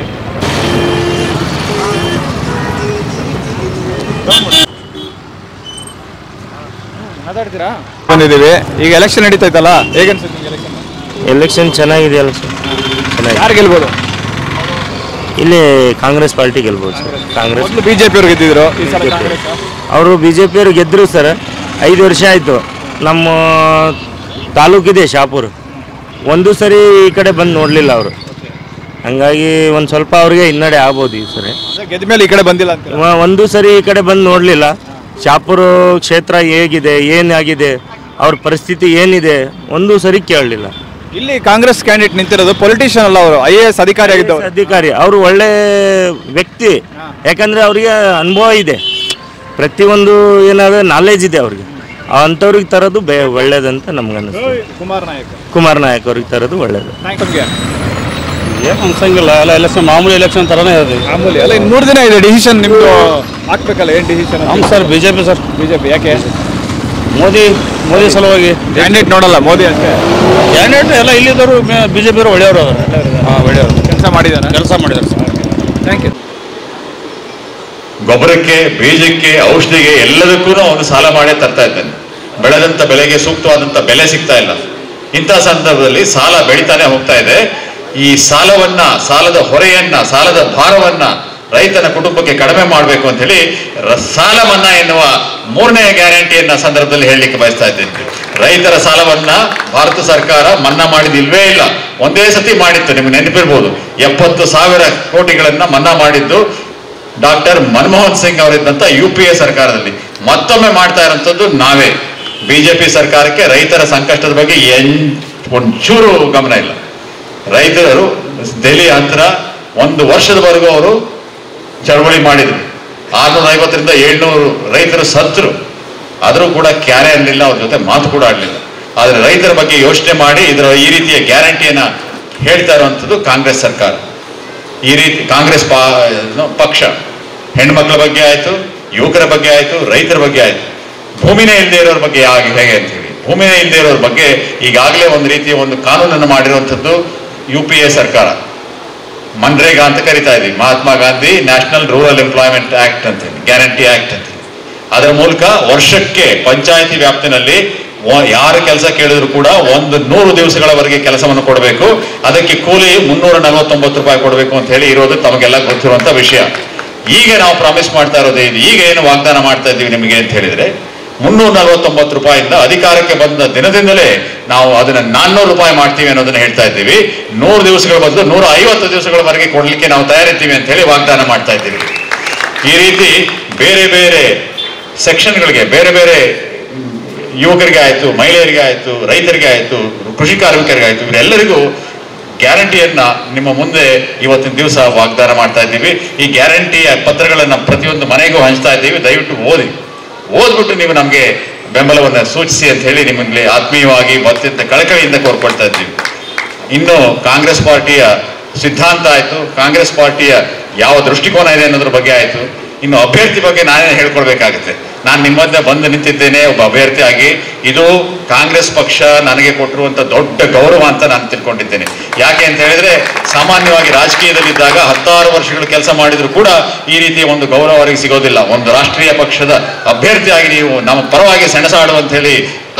ಮಾತಾಡ್ತೀರಾ ಬಂದಿದ್ದೀವಿ ಈಗ ಎಲೆಕ್ಷನ್ ನಡೀತಾ ಇತ್ತಲ್ಲ ಹೇಗೆ ಅನ್ಸುತ್ತೆ ಎಲೆಕ್ಷನ್ ಎಲೆಕ್ಷನ್ ಚೆನ್ನಾಗಿದೆ ಅಲ್ಲ ಸರ್ ಚೆನ್ನಾಗಿ ಯಾರು ಗೆಲ್ಬೋದು ಇಲ್ಲಿ ಕಾಂಗ್ರೆಸ್ ಪಾರ್ಟಿ ಗೆಲ್ಬೋದು ಸರ್ ಕಾಂಗ್ರೆಸ್ ಮೊದಲು ಬಿಜೆಪಿ ಅವರು ಗೆದ್ದಿದ್ರು ಈ ಸಲ ಕಾಂಗ್ರೆಸ್ ಅವರು ಬಿ ಜೆ ಪಿಯವರು ಗೆದ್ದರು ಸರ್ ಐದು ವರ್ಷ ಆಯಿತು ನಮ್ಮ ತಾಲೂಕಿದೆ ಶಾಪುರ್ ಒಂದು ಸರಿ ಈ ಕಡೆ ಬಂದು ನೋಡಲಿಲ್ಲ ಅವರು ಹಂಗಾಗಿ ಒಂದು ಸ್ವಲ್ಪ ಅವ್ರಿಗೆ ಹಿನ್ನಡೆ ಆಗ್ಬೋದು ಈ ಸರಿ ಗೆದ್ದ ಮೇಲೆ ಈ ಕಡೆ ಬಂದಿಲ್ಲ ಅಂತ ವ- ಒಂದು ಸರಿ ಈ ಕಡೆ ಬಂದು ನೋಡಲಿಲ್ಲ ಶಾಪುರ ಕ್ಷೇತ್ರ ಹೇಗಿದೆ ಏನಾಗಿದೆ ಅವ್ರ ಪರಿಸ್ಥಿತಿ ಏನಿದೆ ಒಂದು ಸರಿ ಕೇಳಲಿಲ್ಲ ಇಲ್ಲಿ ಕಾಂಗ್ರೆಸ್ ಕ್ಯಾಂಡಿಡೇಟ್ ನಿಂತಿರೋದು ಪೊಲಿಟಿಷಿಯನ್ ಅಲ್ಲ ಅವರು ಐ ಎ ಎಸ್ ಅಧಿಕಾರಿ ಆಗಿದ್ದವರು ಅಧಿಕಾರಿ ಅವರು ಒಳ್ಳೆ ವ್ಯಕ್ತಿ ಯಾಕಂದ್ರೆ ಅವರಿಗೆ ಅನುಭವ ಇದೆ ಪ್ರತಿಯೊಂದು ಏನಾದ್ರು ನಾಲೆಜ್ ಇದೆ ಅವ್ರಿಗೆ ಅಂಥವ್ರಿಗೆ ತರೋದು ಬೇ ಒಳ್ಳೇದಂತ ನಮ್ಗೆ ಅನ್ನಿಸ್ತು ಕುಮಾರ್ ನಾಯಕ್ ಕುಮಾರ್ ನಾಯಕ್ ಅವ್ರಿಗೆ ತರೋದು ಒಳ್ಳೇದು ಏನು ಅನ್ಸಂಗಿಲ್ಲ ಎಲ್ಲ ಎಲೆಕ್ಷನ್ ಮಾಮೂಲಿ ಎಲೆಕ್ಷನ್ ಥರನೇ ಇದೆ ಮಾಮೂಲಿ ಅಲ್ಲ ಇನ್ನು ಮೂರು ದಿನ ಇದೆ ಡಿಸಿಷನ್ ನಿಮ್ದು ಹಾಕ್ಬೇಕಲ್ಲ ಏನು ಡಿಸಿಷನ್ ನಮ್ಮ sir B J P sir BJP ಯಾಕೆ ಮೋದಿ ಮೋದಿ ಸಲುವಾಗಿ ಕ್ಯಾಂಡಿಡೇಟ್ ನೋಡಲ್ಲ ಮೋದಿ ಅಷ್ಟೇ ಕ್ಯಾಂಡಿಡೇಟ್ ಎಲ್ಲ ಇಲ್ಲಿದ್ದವರು ಬಿ ಜೆ ಪಿಯವರು ಒಳ್ಳೆಯವರು ಅವರು ಹಾಂ ಒಳ್ಳೆಯವರು ಕೆಲಸ ಮಾಡಿದ್ದಾರೆ ಕೆಲಸ ಮಾಡಿದ್ದಾರೆ ಸರ್ ಥ್ಯಾಂಕ್ ಯು ಗೊಬ್ಬರಕ್ಕೆ ಬೀಜಕ್ಕೆ ಔಷಧಿಗೆ ಎಲ್ಲದಕ್ಕೂ ಒಂದು ಸಾಲ ಮಾಡೇ ತರ್ತಾ ಇದ್ದಾನೆ ಬೆಳೆದಂತ ಬೆಲೆಗೆ ಸೂಕ್ತವಾದಂತ ಬೆಲೆ ಸಿಗ್ತಾ ಇಲ್ಲ ಇಂಥ ಸಂದರ್ಭದಲ್ಲಿ ಸಾಲ ಬೆಳಿತಾನೆ ಹೋಗ್ತಾ ಇದೆ ಈ ಸಾಲವನ್ನ ಸಾಲದ ಹೊರೆಯನ್ನ ಸಾಲದ ಭಾರವನ್ನ ರೈತನ ಕುಟುಂಬಕ್ಕೆ ಕಡಿಮೆ ಮಾಡಬೇಕು ಅಂತ ಹೇಳಿ ರ- ಸಾಲ ಮನ್ನಾ ಎನ್ನುವ ಮೂರನೇ ಗ್ಯಾರಂಟಿಯನ್ನ ಸಂದರ್ಭದಲ್ಲಿ ಹೇಳಲಿಕ್ಕೆ ಬಯಸ್ತಾ ಇದ್ದೇನೆ ರೈತರ ಸಾಲವನ್ನ ಭಾರತ ಸರ್ಕಾರ ಮನ್ನಾ ಮಾಡಿದಿಲ್ವೇ ಇಲ್ಲ ಒಂದೇ ಸತಿ ಮಾಡಿತ್ತು ನಿಮ್ಗೆ ನೆನಪಿರ್ಬೋದು ಎಪ್ಪತ್ತು ಸಾವಿರ ಕೋಟಿಗಳನ್ನ ಮನ್ನಾ ಮಾಡಿದ್ದು ಡಾಕ್ಟರ್ ಮನಮೋಹನ್ ಸಿಂಗ್ ಅವರಿದ್ದಂತ ಯು ಪಿ ಎ ಸರ್ಕಾರದಲ್ಲಿ ಮತ್ತೊಮ್ಮೆ ಮಾಡ್ತಾ ಇರೋಂಥದ್ದು ನಾವೇ ಬಿಜೆಪಿ ಸರ್ಕಾರಕ್ಕೆ ರೈತರ ಸಂಕಷ್ಟದ ಬಗ್ಗೆ ಎನ್ ಒಂಚೂರು ಗಮನ ಇಲ್ಲ ರೈತರು ದೆಹಲಿ ಹತ್ರ ಒಂದು ವರ್ಷದವರೆಗೂ ಅವರು ಚಳವಳಿ ಮಾಡಿದ್ರು ಆರ್ನೂರ ಐವತ್ತರಿಂದ ಏಳ್ನೂರು ರೈತರು ಸತ್ರು ಆದರೂ ಕೂಡ ಕ್ಯಾರೆ ಅನ್ನಲಿಲ್ಲ ಅವ್ರ ಜೊತೆ ಮಾತು ಕೂಡ ಆಡಲಿಲ್ಲ ಆದರೆ ರೈತರ ಬಗ್ಗೆ ಯೋಚನೆ ಮಾಡಿ ಇದರ ಈ ರೀತಿಯ ಗ್ಯಾರಂಟಿಯನ್ನ ಹೇಳ್ತಾ ಇರುವಂಥದ್ದು ಕಾಂಗ್ರೆಸ್ ಸರ್ಕಾರ ಈ ರೀತಿ ಕಾಂಗ್ರೆಸ್ ಪಾ ಏನು, ಪಕ್ಷ ಹೆಣ್ಮಕ್ಳ ಬಗ್ಗೆ ಆಯ್ತು ಯುವಕರ ಬಗ್ಗೆ ಆಯ್ತು ರೈತರ ಬಗ್ಗೆ ಆಯ್ತು ಭೂಮಿನೇ ಇಲ್ಲದೆ ಇರೋರ ಬಗ್ಗೆ ಯಾಕೆ ಹೇಗೆ ಅಂತ ಹೇಳಿ ಭೂಮಿನೇ ಇಲ್ಲದೆ ಇರೋರ ಬಗ್ಗೆ ಈಗಾಗಲೇ ಒಂದು ರೀತಿಯ ಒಂದು ಕಾನೂನನ್ನು ಮಾಡಿರುವಂಥದ್ದು ಯು ಪಿ ಎ ಸರ್ಕಾರ ಮನ್ರೇಗಾ ಅಂತ ಕರಿತಾ ಇದ್ದೀವಿ Mahatma Gandhi national rural employment act ಅಂತ ಗ್ಯಾರಂಟಿ ಆಕ್ಟ್ ಅಂತ ಅದರ ಮೂಲಕ ವರ್ಷಕ್ಕೆ ಪಂಚಾಯತಿ ವ್ಯಾಪ್ತಿನಲ್ಲಿ ವ- ಯಾರು ಕೆಲಸ ಕೇಳಿದ್ರು ಕೂಡ ಒಂದು ನೂರು ದಿವಸಗಳವರೆಗೆ ಕೆಲಸವನ್ನು ಕೊಡಬೇಕು ಅದಕ್ಕೆ ಕೂಲಿ ಮುನ್ನೂರ ನಲವತ್ತೊಂಬತ್ತು ರೂಪಾಯಿ ಕೊಡಬೇಕು ಅಂತ ಹೇಳಿ ಇರೋದು ತಮಗೆಲ್ಲ ಗೊತ್ತಿರುವಂತ ವಿಷಯ ಈಗ ನಾವು ಪ್ರಾಮಿಸ್ ಮಾಡ್ತಾ ಇರೋದೇ ಇದು ಈಗ ಏನು ವಾಗ್ದಾನ ಮಾಡ್ತಾ ಇದ್ದೀವಿ ನಿಮಗೆ ಅಂತ ಹೇಳಿದ್ರೆ ಮುನ್ನೂರ ನಲವತ್ತೊಂಬತ್ತು ರೂಪಾಯಿಂದ ಅಧಿಕಾರಕ್ಕೆ ಬಂದ ದಿನದಿಂದಲೇ ನಾವು ಅದನ್ನ ನಾನ್ನೂರು ರೂಪಾಯಿ ಮಾಡ್ತೀವಿ ಅನ್ನೋದನ್ನ ಹೇಳ್ತಾ ಇದ್ದೀವಿ ನೂರು ದಿವಸಗಳ ಬದಲು ನೂರ ಐವತ್ತು ದಿವಸಗಳವರೆಗೆ ಕೊಡ್ಲಿಕ್ಕೆ ನಾವು ತಯಾರಿರ್ತೀವಿ ಅಂತ ಹೇಳಿ ವಾಗ್ದಾನ ಮಾಡ್ತಾ ಇದ್ದೀವಿ ಈ ರೀತಿ ಬೇರೆ ಬೇರೆ ಸೆಕ್ಷನ್ಗಳಿಗೆ ಬೇರೆ ಬೇರೆ ಯುವಕರಿಗೆ ಆಯ್ತು ಮಹಿಳೆಯರಿಗೆ ಆಯ್ತು ರೈತರಿಗೆ ಆಯ್ತು ಕೃಷಿ ಕಾರ್ಮಿಕರಿಗೆ ಆಯ್ತು ಇವರೆಲ್ಲರಿಗೂ ಗ್ಯಾರಂಟಿಯನ್ನ ನಿಮ್ಮ ಮುಂದೆ ಇವತ್ತಿನ ದಿವಸ ವಾಗ್ದಾನ ಮಾಡ್ತಾ ಇದ್ದೀವಿ ಈ ಗ್ಯಾರಂಟಿಯ ಪತ್ರಗಳನ್ನ ಪ್ರತಿಯೊಂದು ಮನೆಗೂ ಹಂಚ್ತಾ ಇದ್ದೀವಿ ದಯವಿಟ್ಟು ಓದಿ ಓದ್ಬಿಟ್ಟು ನೀವು ನಮಗೆ ಬೆಂಬಲವನ್ನು ಸೂಚಿಸಿ ಅಂತ ಹೇಳಿ ನಿಮ್ಮಲ್ಲಿ ಆತ್ಮೀಯವಾಗಿ ಅತ್ಯಂತ ಕಳಕಳಿಯಿಂದ ಕೋರ್ಕೊಳ್ತಾ ಇದ್ದೀವಿ ಇನ್ನು ಕಾಂಗ್ರೆಸ್ ಪಾರ್ಟಿಯ ಸಿದ್ಧಾಂತ ಆಯ್ತು ಕಾಂಗ್ರೆಸ್ ಪಾರ್ಟಿಯ ಯಾವ ದೃಷ್ಟಿಕೋನ ಇದೆ ಅನ್ನೋದ್ರ ಬಗ್ಗೆ ಆಯ್ತು ಇನ್ನು ಅಭ್ಯರ್ಥಿ ಬಗ್ಗೆ ನಾನೇ ಹೇಳ್ಕೊಳ್ಬೇಕಾಗುತ್ತೆ ನಾನು ನಿಮ್ಮ ಮಧ್ಯೆ ಬಂದು ನಿಂತಿದ್ದೇನೆ ಒಬ್ಬ ಅಭ್ಯರ್ಥಿಯಾಗಿ ಇದು ಕಾಂಗ್ರೆಸ್ ಪಕ್ಷ ನನಗೆ ಕೊಟ್ಟಿರುವಂತ ದೊಡ್ಡ ಗೌರವ ಅಂತ ನಾನು ತಿಳ್ಕೊಂಡಿದ್ದೇನೆ ಯಾಕೆ ಅಂತ ಹೇಳಿದ್ರೆ ಸಾಮಾನ್ಯವಾಗಿ ರಾಜಕೀಯದಲ್ಲಿದ್ದಾಗ ಹತ್ತಾರು ವರ್ಷಗಳು ಕೆಲಸ ಮಾಡಿದ್ರು ಕೂಡ ಈ ರೀತಿಯ ಒಂದು ಗೌರವ ಅವರಿಗೆ ಸಿಗೋದಿಲ್ಲ ಒಂದು ರಾಷ್ಟ್ರೀಯ ಪಕ್ಷದ ಅಭ್ಯರ್ಥಿಯಾಗಿ ನೀವು ನಮ್ಮ ಪರವಾಗಿ ಸೆಣಸಾಡು ಅಂತ ಹೇಳಿ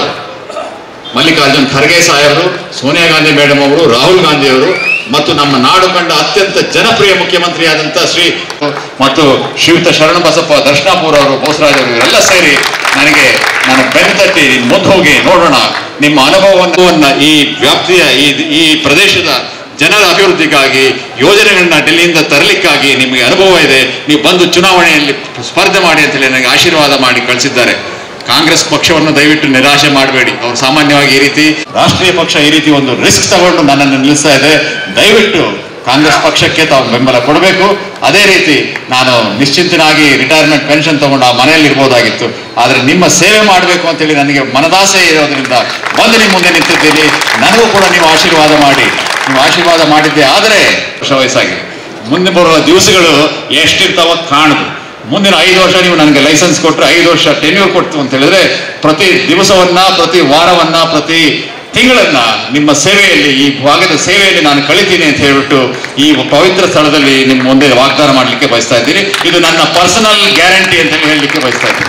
ಮಲ್ಲಿಕಾರ್ಜುನ್ ಖರ್ಗೆ ಸಾಹೇಬರು ಸೋನಿಯಾ ಗಾಂಧಿ ಮೇಡಮ್ ಅವರು ರಾಹುಲ್ ಗಾಂಧಿ ಅವರು ಮತ್ತು ನಮ್ಮ ನಾಡು ಕಂಡ ಅತ್ಯಂತ ಜನಪ್ರಿಯ ಮುಖ್ಯಮಂತ್ರಿಯಾದಂಥ ಶ್ರೀ ಮತ್ತು ಶ್ರೀಯುತ ಶರಣ ಬಸಪ್ಪ ದರ್ಶನಾಪುರ ಅವರು ಬೋಸರಾಜ್ ಅವರು ಇವರೆಲ್ಲ ಸೇರಿ ನನಗೆ ನಾನು ಬೆನ್ನು ತಟ್ಟಿ ಮುಂದೆ ಹೋಗಿ ನೋಡೋಣ ನಿಮ್ಮ ಅನುಭವವನ್ನ ಈ ವ್ಯಾಪ್ತಿಯ ಈ ಈ ಪ್ರದೇಶದ ಜನರ ಅಭಿವೃದ್ಧಿಗಾಗಿ ಯೋಜನೆಗಳನ್ನ ಡೆಲ್ಲಿಯಿಂದ ತರಲಿಕ್ಕಾಗಿ ನಿಮಗೆ ಅನುಭವ ಇದೆ ನೀವು ಬಂದು ಚುನಾವಣೆಯಲ್ಲಿ ಸ್ಪರ್ಧೆ ಮಾಡಿ ಅಂತ ಹೇಳಿ ನನಗೆ ಆಶೀರ್ವಾದ ಮಾಡಿ ಕಳಿಸಿದ್ದಾರೆ ಕಾಂಗ್ರೆಸ್ ಪಕ್ಷವನ್ನು ದಯವಿಟ್ಟು ನಿರಾಶೆ ಮಾಡಬೇಡಿ ಅವರು ಸಾಮಾನ್ಯವಾಗಿ ಈ ರೀತಿ ರಾಷ್ಟ್ರೀಯ ಪಕ್ಷ ಈ ರೀತಿ ಒಂದು ರಿಸ್ಕ್ ತಗೊಂಡು ನನ್ನನ್ನು ನಿಲ್ಲಿಸ್ತಾ ಇದೆ ದಯವಿಟ್ಟು ಕಾಂಗ್ರೆಸ್ ಪಕ್ಷಕ್ಕೆ ತಾವು ಬೆಂಬಲ ಕೊಡಬೇಕು ಅದೇ ರೀತಿ ನಾನು ನಿಶ್ಚಿಂತನಾಗಿ ರಿಟೈರ್ಮೆಂಟ್ ಪೆನ್ಷನ್ ತಗೊಂಡು ಆ ಮನೆಯಲ್ಲಿ ಇರ್ಬೋದಾಗಿತ್ತು ಆದರೆ ನಿಮ್ಮ ಸೇವೆ ಮಾಡಬೇಕು ಅಂತೇಳಿ ನನಗೆ ಮನದಾಸೆ ಇರೋದ್ರಿಂದ ಬಂದು ನಿಮ್ಮ ಮುಂದೆ ನಿಂತಿದ್ದೀನಿ ನನಗೂ ಕೂಡ ನೀವು ಆಶೀರ್ವಾದ ಮಾಡಿ ನೀವು ಆಶೀರ್ವಾದ ಮಾಡಿದ್ದೆ ಆದರೆ ವರ್ಷ ವಯಸ್ಸಾಗಿದೆ ಮುಂದೆ ಬರುವ ದಿವಸಗಳು ಎಷ್ಟಿರ್ತಾವ ಕಾಣದು ಮುಂದಿನ ಐದು ವರ್ಷ ನೀವು ನನಗೆ ಲೈಸೆನ್ಸ್ ಕೊಟ್ಟರೆ ಐದು ವರ್ಷ ಟೆನ್ಯೂರ್ ಕೊಡ್ತು ಅಂತ ಹೇಳಿದ್ರೆ ಪ್ರತಿ ದಿವಸವನ್ನ ಪ್ರತಿ ವಾರವನ್ನ ಪ್ರತಿ ತಿಂಗಳನ್ನ ನಿಮ್ಮ ಸೇವೆಯಲ್ಲಿ ಈ ಭಾಗದ ಸೇವೆಯಲ್ಲಿ ನಾನು ಕಳಿತೀನಿ ಅಂತ ಹೇಳ್ಬಿಟ್ಟು ಈ ಪವಿತ್ರ ಸ್ಥಳದಲ್ಲಿ ನಿಮ್ಮ ಮುಂದೆ ವಾಗ್ದಾನ ಮಾಡಲಿಕ್ಕೆ ಬಯಸ್ತಾ ಇದ್ದೀನಿ ಇದು ನನ್ನ ಪರ್ಸನಲ್ ಗ್ಯಾರಂಟಿ ಅಂತ ಹೇಳಿ ಹೇಳಲಿಕ್ಕೆ ಬಯಸ್ತಾ ಇದ್ದೀನಿ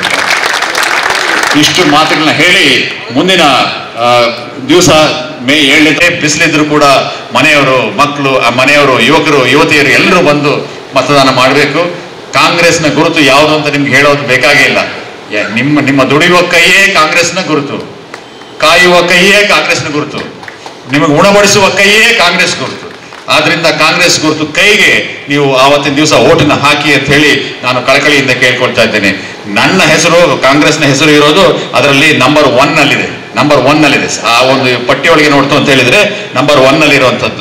ಇಷ್ಟು ಮಾತುಗಳನ್ನ ಹೇಳಿ ಮುಂದಿನ ದಿವಸ ಮೇ ಏಳನೇ ಬಿಸಿಲಿದ್ರು ಕೂಡ ಮನೆಯವರು ಮಕ್ಕಳು ಆ ಮನೆಯವರು ಯುವಕರು ಯುವತಿಯರು ಎಲ್ಲರೂ ಬಂದು ಮತದಾನ ಮಾಡಬೇಕು ಕಾಂಗ್ರೆಸ್ನ ಗುರುತು ಯಾವುದು ಅಂತ ನಿಮ್ಗೆ ಹೇಳೋದು ಬೇಕಾಗೇ ಇಲ್ಲ ಯ- ನಿಮ್ಮ ನಿಮ್ಮ ದುಡಿಯುವ ಕೈಯೇ ಕಾಂಗ್ರೆಸ್ನ ಗುರುತು ಕಾಯುವ ಕೈಯೇ ಕಾಂಗ್ರೆಸ್ನ ಗುರುತು ನಿಮಗೆ ಉಣಬಡಿಸುವ ಕೈಯೇ ಕಾಂಗ್ರೆಸ್ ಗುರುತು ಆದ್ರಿಂದ ಕಾಂಗ್ರೆಸ್ ಗುರುತು ಕೈಗೆ ನೀವು ಆವತ್ತಿನ ದಿವಸ ಓಟನ್ನ ಹಾಕಿ ಅಂತ ಹೇಳಿ ನಾನು ಕಳಕಳಿಯಿಂದ ಕೇಳ್ಕೊಳ್ತಾ ಇದ್ದೇನೆ ನನ್ನ ಹೆಸರು ಕಾಂಗ್ರೆಸ್ನ ಹೆಸರು ಇರೋದು ಅದರಲ್ಲಿ ನಂಬರ್ ಒನ್ ನಲ್ಲಿದೆ ನಂಬರ್ ಒನ್ ನಲ್ಲಿದೆ ಆ ಒಂದು ಪಟ್ಟಿಯೊಳಗೆ ನೋಡ್ತು ಅಂತ ಹೇಳಿದ್ರೆ ನಂಬರ್ ಒನ್ ನಲ್ಲಿ ಇರುವಂತದ್ದು